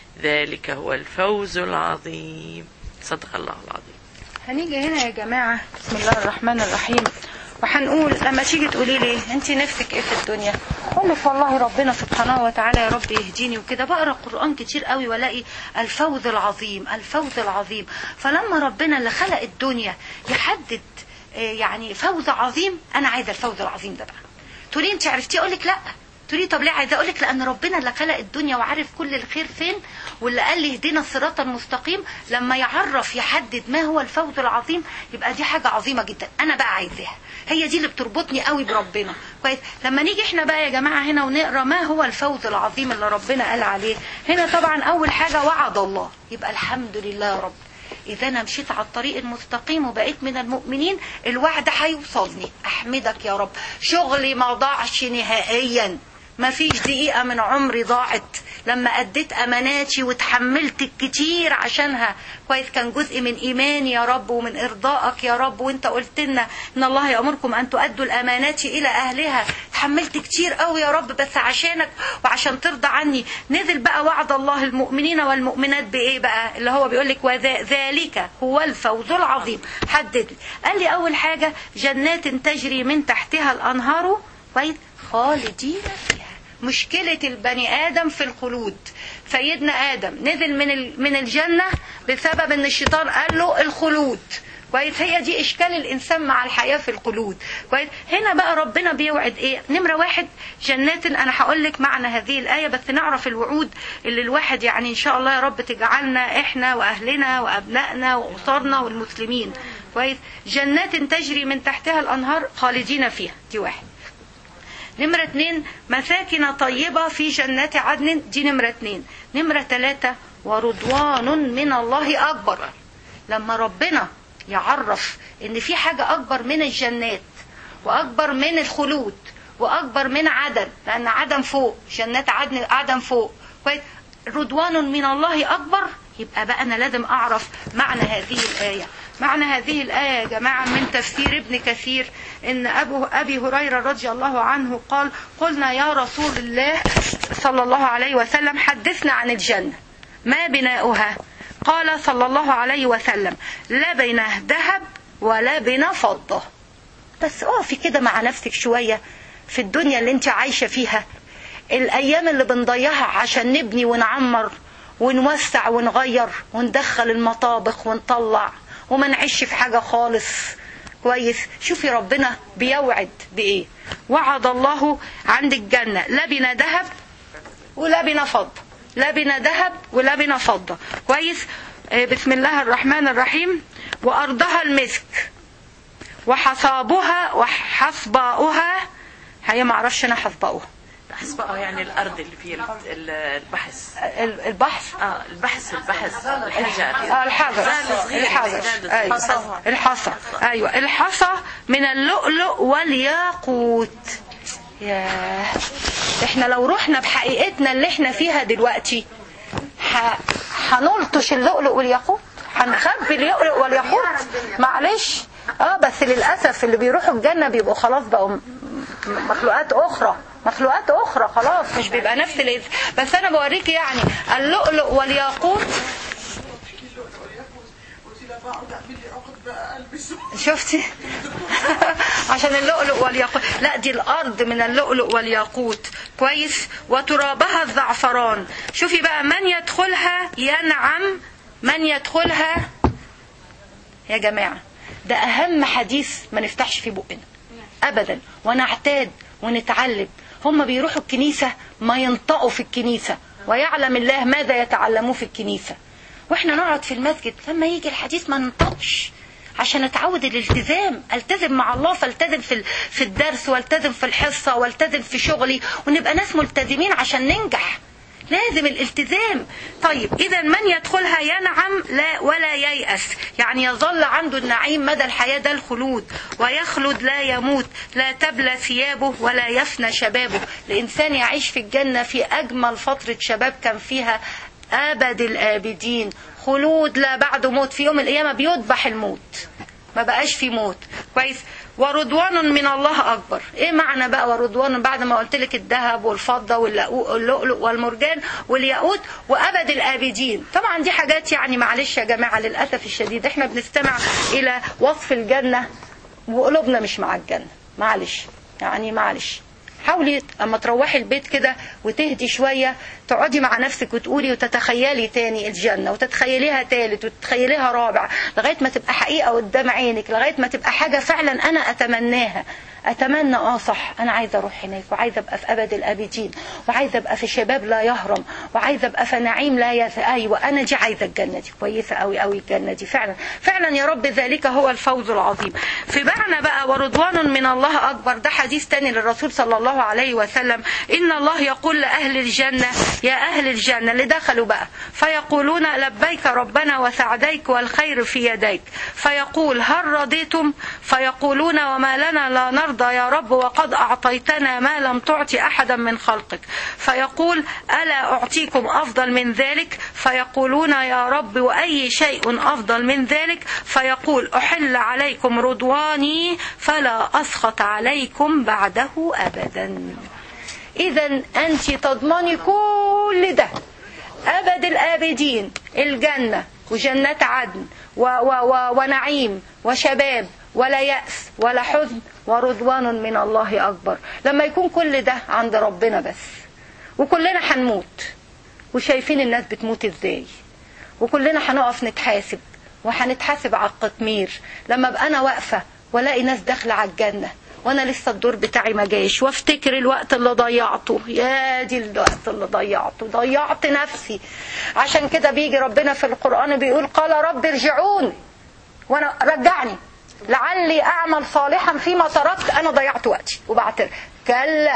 ذلك هو الفوز العظيم صدق الله العظيم هنيجي هنا يا جماعة بسم الله الرحمن الرحيم وهنقول لما تيجي تقولي لي انت نفسك ايه في الدنيا اقول لك والله ربنا سبحانه وتعالى يا رب يهديني وكده بقرا قران كتير قوي والاقي الفوز العظيم الفوز العظيم فلما ربنا اللي خلق الدنيا يحدد آه، يعني فوز عظيم انا عايزه الفوز العظيم ده بقى تقولي انت عرفتيه اقول لك لا تقولي طب ليه عايزه اقول لك لان ربنا اللي خلق الدنيا وعارف كل الخير فين واللي قال لي اهدنا الصراط المستقيم لما يعرف يحدد ما هو الفوز العظيم يبقى دي حاجه عظيمه جدا انا بقى عايزاها هي دي اللي بتربطني قوي بربنا كويس لما نيجي احنا بقى يا جماعه هنا ونقرا ما هو الفوز العظيم اللي ربنا قال عليه هنا طبعا اول حاجه وعد الله يبقى الحمد لله يا رب إذا أنا مشيت على الطريق المستقيم وبقيت من المؤمنين الوعد هيوصلني أحمدك يا رب شغلي ما ضاعش نهائيا ما فيش دقيقة من عمري ضاعت لما أديت أماناتي وتحملت كتير عشانها كويس كان جزء من إيماني يا رب ومن إرضائك يا رب وأنت قلت لنا إن الله يأمركم أن تؤدوا الأمانات إلى أهلها تحملت كتير قوي يا رب بس عشانك وعشان ترضى عني نزل بقى وعد الله المؤمنين والمؤمنات بإيه بقى اللي هو بيقول لك وذلك هو الفوز العظيم حدد لي. قال لي أول حاجة جنات تجري من تحتها الأنهار كويس خالدين فيها مشكلة البني آدم في الخلود سيدنا آدم نزل من ال- من الجنة بسبب إن الشيطان قال له الخلود كويس هي دي اشكال الانسان مع الحياه في الخلود كويس هنا بقى ربنا بيوعد ايه نمره واحد جنات انا هقول لك معنى هذه الايه بس نعرف الوعود اللي الواحد يعني ان شاء الله يا رب تجعلنا احنا واهلنا وابنائنا واسرنا والمسلمين كويس جنات تجري من تحتها الانهار خالدين فيها دي واحد نمرة اتنين مساكن طيبة في جنات عدن دي نمرة اتنين نمرة تلاتة ورضوان من الله أكبر لما ربنا يعرف ان في حاجة أكبر من الجنات وأكبر من الخلود وأكبر من عدن لأن عدن فوق جنات عدن عدن فوق كويس رضوان من الله أكبر يبقى بقى أنا لازم أعرف معنى هذه الآية معنى هذه الآية يا جماعة من تفسير ابن كثير إن أبو أبي هريرة رضي الله عنه قال قلنا يا رسول الله صلى الله عليه وسلم حدثنا عن الجنة ما بناؤها قال صلى الله عليه وسلم لا بينه ذهب ولا بنا فضة بس اقفي كده مع نفسك شوية في الدنيا اللي انت عايشة فيها الأيام اللي بنضيعها عشان نبني ونعمر ونوسع ونغير وندخل المطابخ ونطلع وما نعيش في حاجة خالص كويس شوفي ربنا بيوعد بإيه وعد الله عند الجنة لا بنا ذهب ولا بنا فضة لا بنا ذهب ولا بنا فضة كويس آه، بسم الله الرحمن الرحيم وأرضها المسك وحصابها وحصباؤها هي ما اعرفش انا حصباؤها حسبقة يعني الأرض اللي فيها ال- ال- البحث ال- البحث اه البحث البحث الحجر اه الحجر الحجر ايوه الحصى ايوه الحصى من اللؤلؤ والياقوت ياه احنا لو رحنا بحقيقتنا اللي احنا فيها دلوقتي ح- هنلطش اللؤلؤ والياقوت هنخبي اللؤلؤ والياقوت معلش اه بس للاسف اللي بيروحوا الجنه بيبقوا خلاص بقوا م- م- مخلوقات اخرى مخلوقات اخرى خلاص مش بيبقى نفس الإز... بس انا بوريك يعني اللؤلؤ والياقوت شفتي عشان اللؤلؤ والياقوت لا دي الارض من اللؤلؤ والياقوت كويس وترابها الزعفران شوفي بقى من يدخلها ينعم من يدخلها يا جماعه ده اهم حديث ما نفتحش فيه بقنا ابدا ونعتاد ونتعلم هم بيروحوا الكنيسه ما ينطقوا في الكنيسه ويعلم الله ماذا يتعلموه في الكنيسه واحنا نقعد في المسجد لما يجي الحديث ما ننطقش عشان اتعود الالتزام التزم مع الله فالتزم في ال- في الدرس والتزم في الحصه والتزم في شغلي ونبقى ناس ملتزمين عشان ننجح لازم الالتزام طيب اذا من يدخلها ينعم لا ولا ييأس يعني يظل عنده النعيم مدى الحياة ده الخلود ويخلد لا يموت لا تبلى ثيابه ولا يفنى شبابه الإنسان يعيش في الجنة في أجمل فترة شباب كان فيها أبد الآبدين خلود لا بعد موت في يوم القيامة بيذبح الموت ما بقاش في موت كويس ورضوان من الله اكبر ايه معنى بقى ورضوان بعد ما قلت لك الذهب والفضه واللؤلؤ والمرجان والياقوت وابد الابدين طبعا دي حاجات يعني معلش يا جماعه للاسف الشديد احنا بنستمع الى وصف الجنه وقلوبنا مش مع الجنه معلش يعني معلش حاولي اما تروحي البيت كده وتهدي شويه تقعدي مع نفسك وتقولي وتتخيلي تاني الجنه وتتخيليها تالت وتتخيليها رابع لغايه ما تبقى حقيقه قدام عينك لغايه ما تبقى حاجه فعلا انا اتمناها اتمنى اه صح انا عايزه اروح هناك وعايزه ابقى في ابد الابدين وعايزه ابقى في شباب لا يهرم وعايزه ابقى في نعيم لا يس ايوه انا دي عايزه الجنه دي كويسه قوي قوي الجنه دي فعلا فعلا يا رب ذلك هو الفوز العظيم في معنى بقى ورضوان من الله اكبر ده حديث تاني للرسول صلى الله عليه وسلم ان الله يقول لاهل الجنه يا اهل الجنه اللي دخلوا بقى فيقولون لبيك ربنا وسعديك والخير في يديك فيقول هل رضيتم فيقولون وما لنا لا نرضى يا رب وقد أعطيتنا ما لم تعطي أحدا من خلقك فيقول ألا أعطيكم أفضل من ذلك فيقولون يا رب وأي شيء أفضل من ذلك فيقول أحل عليكم رضواني فلا أسخط عليكم بعده أبدا إذا أنت تضمني كل ده أبد الآبدين الجنة وجنات عدن و و و ونعيم وشباب ولا يأس ولا حزن ورضوان من الله أكبر لما يكون كل ده عند ربنا بس وكلنا هنموت وشايفين الناس بتموت ازاي وكلنا هنقف نتحاسب وهنتحاسب على القطمير لما ابقى انا واقفه والاقي ناس داخله على الجنه وانا لسه الدور بتاعي ما جاش وافتكر الوقت اللي ضيعته يا دي الوقت اللي ضيعته ضيعت نفسي عشان كده بيجي ربنا في القران بيقول قال رب ارجعون وانا رجعني لعلي اعمل صالحا فيما تركت انا ضيعت وقتي وبعترف كلا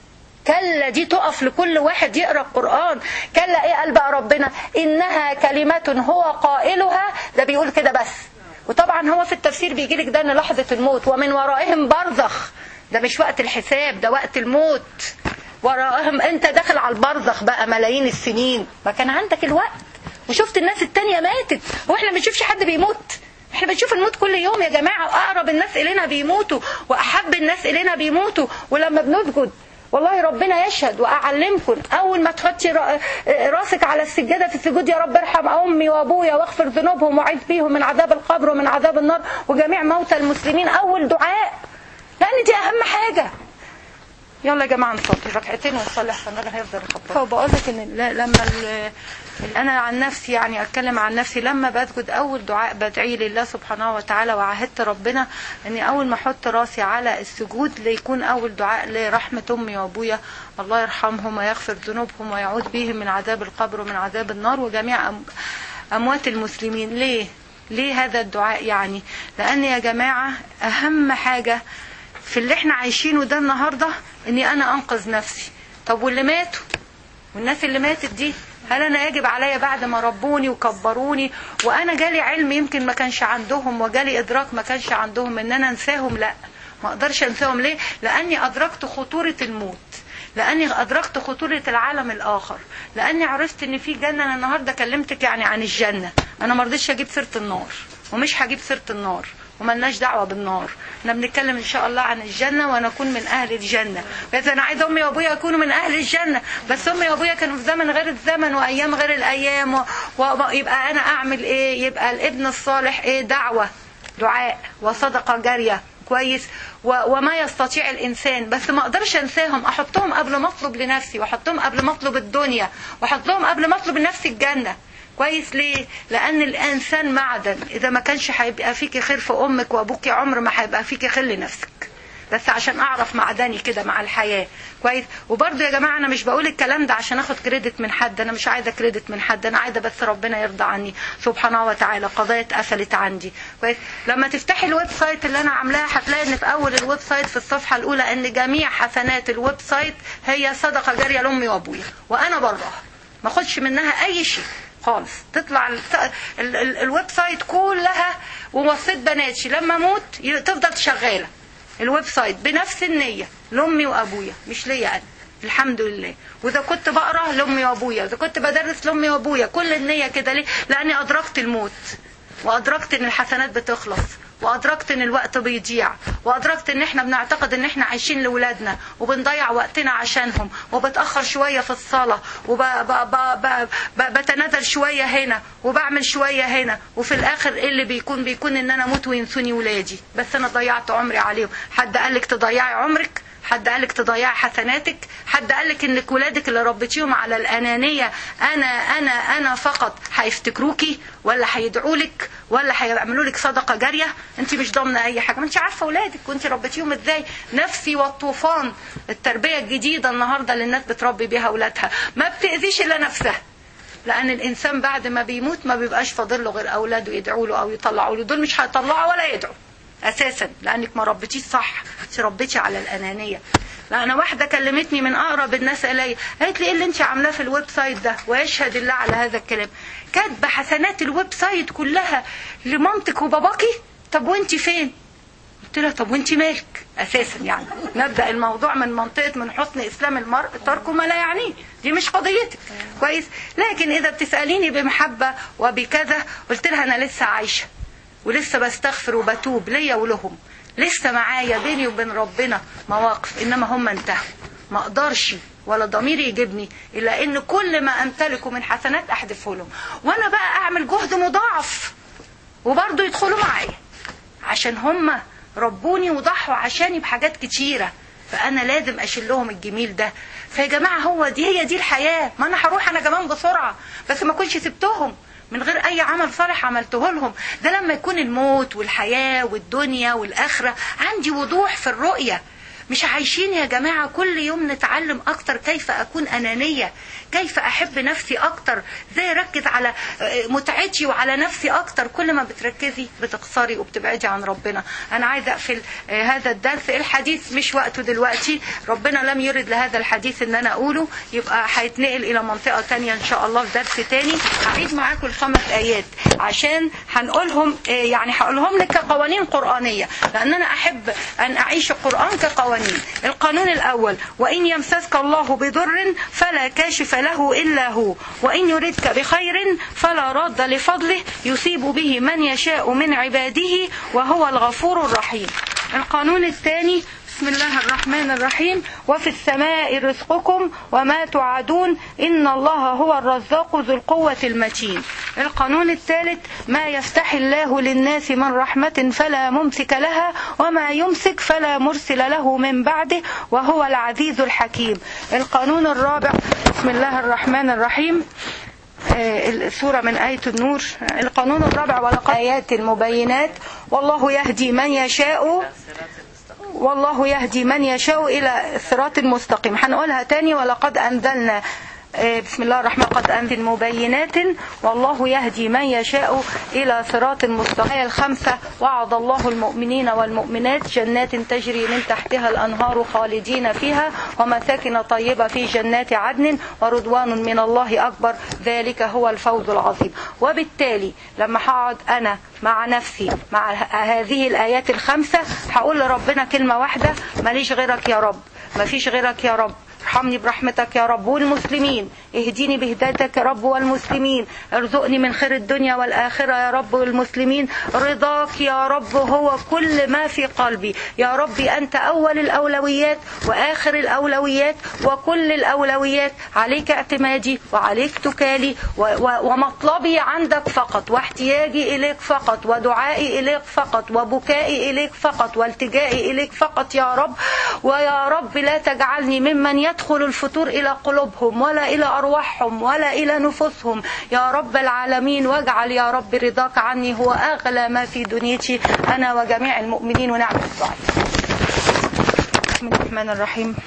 كلا دي تقف لكل واحد يقرا القران كلا ايه قال بقى ربنا انها كلمه هو قائلها ده بيقول كده بس وطبعا هو في التفسير بيجي لك ده ان لحظه الموت ومن ورائهم برزخ ده مش وقت الحساب ده وقت الموت وراءهم انت داخل على البرزخ بقى ملايين السنين ما كان عندك الوقت وشفت الناس التانية ماتت واحنا ما بنشوفش حد بيموت احنا بنشوف الموت كل يوم يا جماعة واقرب الناس الينا بيموتوا واحب الناس الينا بيموتوا ولما بنسجد والله ربنا يشهد واعلمكم اول ما تحطي راسك على السجاده في السجود يا رب ارحم امي وابويا واغفر ذنوبهم وعيد بيهم من عذاب القبر ومن عذاب النار وجميع موتى المسلمين اول دعاء لان دي اهم حاجه يلا يا جماعه نصلي ركعتين ونصلي عشان الله هيفضل يخبط فبقول لك ان لما انا عن نفسي يعني اتكلم عن نفسي لما بسجد اول دعاء بدعي لله سبحانه وتعالى وعهدت ربنا اني اول ما احط راسي على السجود ليكون اول دعاء لرحمه امي وابويا الله يرحمهم ويغفر ذنوبهم ويعود بهم من عذاب القبر ومن عذاب النار وجميع اموات المسلمين ليه ليه هذا الدعاء يعني لان يا جماعه اهم حاجه في اللي احنا عايشينه ده النهارده اني انا انقذ نفسي طب واللي ماتوا والناس اللي ماتت دي هل انا يجب عليا بعد ما ربوني وكبروني وانا جالي علم يمكن ما كانش عندهم وجالي ادراك ما كانش عندهم ان انا انساهم لا ما اقدرش انساهم ليه لاني ادركت خطوره الموت لاني ادركت خطوره العالم الاخر لاني عرفت ان في جنه انا النهارده كلمتك يعني عن الجنه انا ما رضيتش اجيب سيره النار ومش هجيب سيره النار وملناش دعوه بالنار احنا بنتكلم ان شاء الله عن الجنه ونكون من اهل الجنه بس انا عايزه امي وابويا يكونوا من اهل الجنه بس امي وابويا كانوا في زمن غير الزمن وايام غير الايام و... ويبقى انا اعمل ايه يبقى الابن الصالح ايه دعوه دعاء وصدقه جاريه كويس و... وما يستطيع الانسان بس ما اقدرش انساهم احطهم قبل ما اطلب لنفسي واحطهم قبل ما اطلب الدنيا واحطهم قبل ما اطلب لنفسي الجنه كويس ليه لان الانسان معدن اذا ما كانش هيبقى فيكي خير في امك وابوكي عمر ما هيبقى فيكي خير لنفسك بس عشان اعرف معدني كده مع الحياه كويس وبرضه يا جماعه انا مش بقول الكلام ده عشان اخد كريدت من حد انا مش عايزه كريدت من حد انا عايزه بس ربنا يرضى عني سبحانه وتعالى قضايا اتقفلت عندي كويس لما تفتحي الويب سايت اللي انا عاملاها هتلاقي ان في اول الويب سايت في الصفحه الاولى ان جميع حسنات الويب سايت هي صدقه جاريه لامي وابويا وانا براها ما اخدش منها اي شيء خالص تطلع ال ال ال الويب سايت كلها ووصيت بناتي لما اموت ي- تفضل شغاله الويب سايت بنفس النيه لامي وابويا مش ليا انا الحمد لله واذا كنت بقرا لامي وابويا اذا كنت بدرس لامي وابويا كل النيه كده ليه لاني ادركت الموت وادركت ان الحسنات بتخلص وادركت ان الوقت بيضيع وادركت ان احنا بنعتقد ان احنا عايشين لاولادنا وبنضيع وقتنا عشانهم وبتاخر شويه في الصلاه وبتنازل شويه هنا وبعمل شويه هنا وفي الاخر ايه اللي بيكون بيكون ان انا اموت وينسوني ولادي بس انا ضيعت عمري عليهم حد قالك تضيعي عمرك حد قالك تضيعي حسناتك حد قالك انك ولادك اللي ربيتيهم على الانانيه انا انا انا فقط هيفتكروكي ولا هيدعوا لك ولا هيعملوا لك صدقه جاريه انت مش ضامنه اي حاجه ما انت عارفه ولادك وانت ربيتيهم ازاي نفسي والطوفان التربيه الجديده النهارده اللي الناس بتربي بيها اولادها ما بتاذيش الا نفسها لان الانسان بعد ما بيموت ما بيبقاش فاضل له غير اولاده يدعوا له او يطلعوا له دول مش هيطلعوا ولا يدعوا اساسا لانك ما ربيتيش صح انت ربيتي على الانانيه لا انا واحده كلمتني من اقرب الناس الي قالت لي ايه اللي انت عاملاه في الويب سايت ده ويشهد الله على هذا الكلام كاتبه حسنات الويب سايت كلها لمامتك وباباكي طب وانت فين قلت لها طب وانت مالك اساسا يعني نبدا الموضوع من منطقه من حسن اسلام المرء ترك ما لا يعنيه دي مش قضيتك كويس لكن اذا بتساليني بمحبه وبكذا قلت لها انا لسه عايشه ولسه بستغفر وبتوب ليا ولهم لسه معايا بيني وبين ربنا مواقف انما هم انتهوا ما اقدرش ولا ضميري يجيبني الا ان كل ما امتلكه من حسنات احدفه لهم وانا بقى اعمل جهد مضاعف وبرضه يدخلوا معايا عشان هم ربوني وضحوا عشاني بحاجات كتيرة فأنا لازم أشيل لهم الجميل ده فيا جماعة هو دي هي دي الحياة ما أنا هروح أنا كمان بسرعة بس ما كنتش سبتهم من غير أي عمل صالح عملته لهم ده لما يكون الموت والحياة والدنيا والآخرة عندي وضوح في الرؤية مش عايشين يا جماعة كل يوم نتعلم أكتر كيف أكون أنانية كيف أحب نفسي أكتر زي أركز على متعتي وعلى نفسي أكتر كل ما بتركزي بتقصري وبتبعدي عن ربنا أنا عايزة أقفل هذا الدرس الحديث مش وقته دلوقتي ربنا لم يرد لهذا الحديث إن أنا أقوله يبقى هيتنقل إلى منطقة تانية إن شاء الله في درس تاني هعيد معاكم الخمس آيات عشان هنقولهم يعني هقولهم لك كقوانين قرآنية لأن أنا أحب أن أعيش القرآن كقوانين القانون الأول وإن يمسسك الله بضر فلا كاشف له إلا هو وإن يردك بخير فلا راد لفضله يصيب به من يشاء من عباده وهو الغفور الرحيم القانون الثاني بسم الله الرحمن الرحيم وفي السماء رزقكم وما توعدون إن الله هو الرزاق ذو القوة المتين القانون الثالث ما يفتح الله للناس من رحمة فلا ممسك لها وما يمسك فلا مرسل له من بعده وهو العزيز الحكيم القانون الرابع بسم الله الرحمن الرحيم السورة من آية النور القانون الرابع ولقد آيات المبينات والله يهدي من يشاء والله يهدي من يشاء إلى الصراط المستقيم هنقولها تاني ولقد أنزلنا بسم الله الرحمن قد أنزل مبينات والله يهدي من يشاء إلى صراط مستقيم الخمسة وعد الله المؤمنين والمؤمنات جنات تجري من تحتها الأنهار خالدين فيها ومساكن طيبة في جنات عدن ورضوان من الله أكبر ذلك هو الفوز العظيم وبالتالي لما هقعد أنا مع نفسي مع هذه الآيات الخمسة هقول لربنا كلمة واحدة ماليش غيرك يا رب مفيش غيرك يا رب ارحمني برحمتك يا رب والمسلمين اهديني بهدايتك يا رب والمسلمين ارزقني من خير الدنيا والآخرة يا رب والمسلمين رضاك يا رب هو كل ما في قلبي يا ربي أنت أول الأولويات وآخر الأولويات وكل الأولويات عليك اعتمادي وعليك تكالي ومطلبي عندك فقط واحتياجي إليك فقط ودعائي إليك فقط وبكائي إليك فقط والتجائي إليك فقط يا رب ويا رب لا تجعلني ممن يدخل الفتور إلى قلوبهم ولا إلى أرواحهم ولا إلى نفوسهم يا رب العالمين واجعل يا رب رضاك عني هو أغلى ما في دنيتي أنا وجميع المؤمنين ونعم الدعاء بسم الله الرحمن الرحيم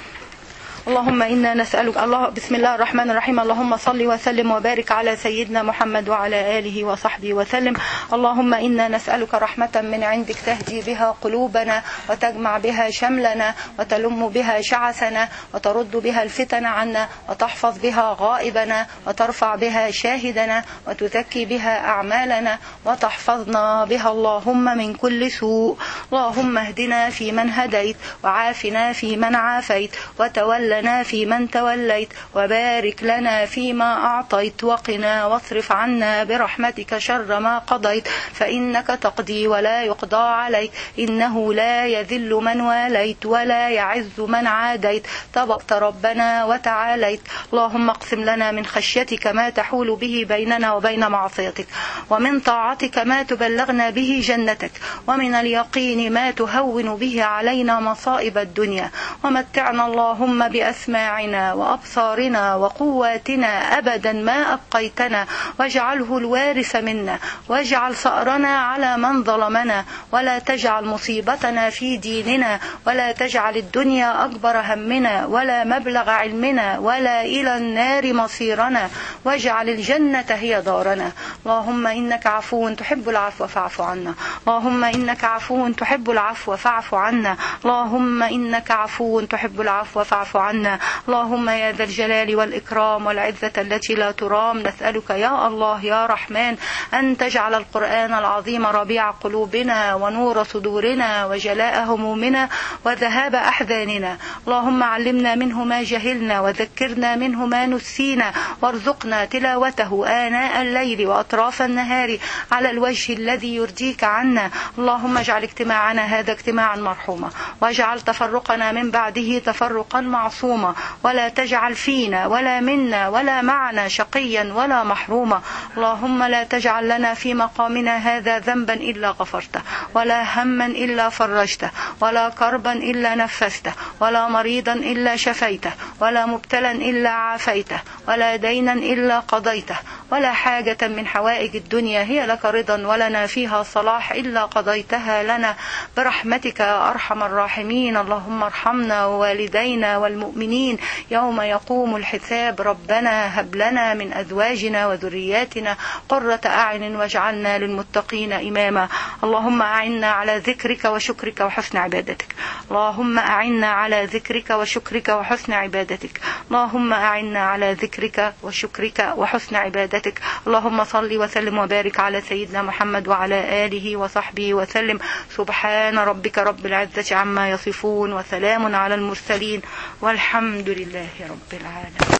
اللهم إنا نسألك الله بسم الله الرحمن الرحيم اللهم صل وسلم وبارك على سيدنا محمد وعلى آله وصحبه وسلم اللهم إنا نسألك رحمة من عندك تهدي بها قلوبنا وتجمع بها شملنا وتلم بها شعثنا وترد بها الفتن عنا وتحفظ بها غائبنا وترفع بها شاهدنا وتزكي بها أعمالنا وتحفظنا بها اللهم من كل سوء اللهم اهدنا في من هديت وعافنا في من عافيت وتولنا في من توليت وبارك لنا فيما أعطيت وقنا واصرف عنا برحمتك شر ما قضيت فإنك تقضي ولا يقضى عليك إنه لا يذل من واليت ولا يعز من عاديت تبقت ربنا وتعاليت اللهم اقسم لنا من خشيتك ما تحول به بيننا وبين معصيتك ومن طاعتك ما تبلغنا به جنتك ومن اليقين ما تهون به علينا مصائب الدنيا ومتعنا اللهم بأسماعنا وأبصارنا وقواتنا أبدا ما أبقيتنا واجعله الوارث منا واجعل ثأرنا على من ظلمنا ولا تجعل مصيبتنا في ديننا ولا تجعل الدنيا أكبر همنا ولا مبلغ علمنا ولا إلى النار مصيرنا واجعل الجنة هي دارنا اللهم إنك عفو تحب العفو فاعف عنا اللهم إنك عفو تحب العفو فاعف عنا اللهم إنك عفو تحب العفو فاعف عنا اللهم يا ذا الجلال والإكرام والعزة التي لا ترام نسألك يا الله يا رحمن أن تجعل القرآن العظيم ربيع قلوبنا ونور صدورنا وجلاء همومنا وذهاب أحزاننا اللهم علمنا منه ما جهلنا وذكرنا منه ما نسينا وارزقنا تلاوته آناء الليل وأطراف النهار على الوجه الذي يرضيك عنا اللهم اجعل اجتماعنا هذا اجتماعا مرحوما واجعل تفرقنا من بعده تفرقا معصوما ولا تجعل فينا ولا منا ولا معنا شقيا ولا محروما اللهم لا تجعل لنا في مقامنا هذا ذنبا إلا غفرته ولا هما إلا فرجته ولا كربا إلا نفسته ولا مريضا إلا شفيته ولا مبتلا إلا عافيته ولا دينا إلا قضيته ولا حاجة من حوائج الدنيا هي لك رضا ولنا فيها صلاح إلا قضيتها لنا برحمتك يا أرحم الراحمين اللهم ارحمنا ووالدينا والمؤمنين يوم يقوم الحساب ربنا هب لنا من أزواجنا وذرياتنا قرة أعين واجعلنا للمتقين إماما اللهم أعنا على ذكرك وشكرك وحسن عبادتك اللهم أعنا على ذكرك وشكرك وحسن عبادتك اللهم أعنا على ذكرك وشكرك وحسن عبادتك اللهم صل وسلم وبارك على سيدنا محمد وعلى آله وصحبه وسلم سبحان ربك رب العزة عما يصفون وسلام على المرسلين والحمد لله رب العالمين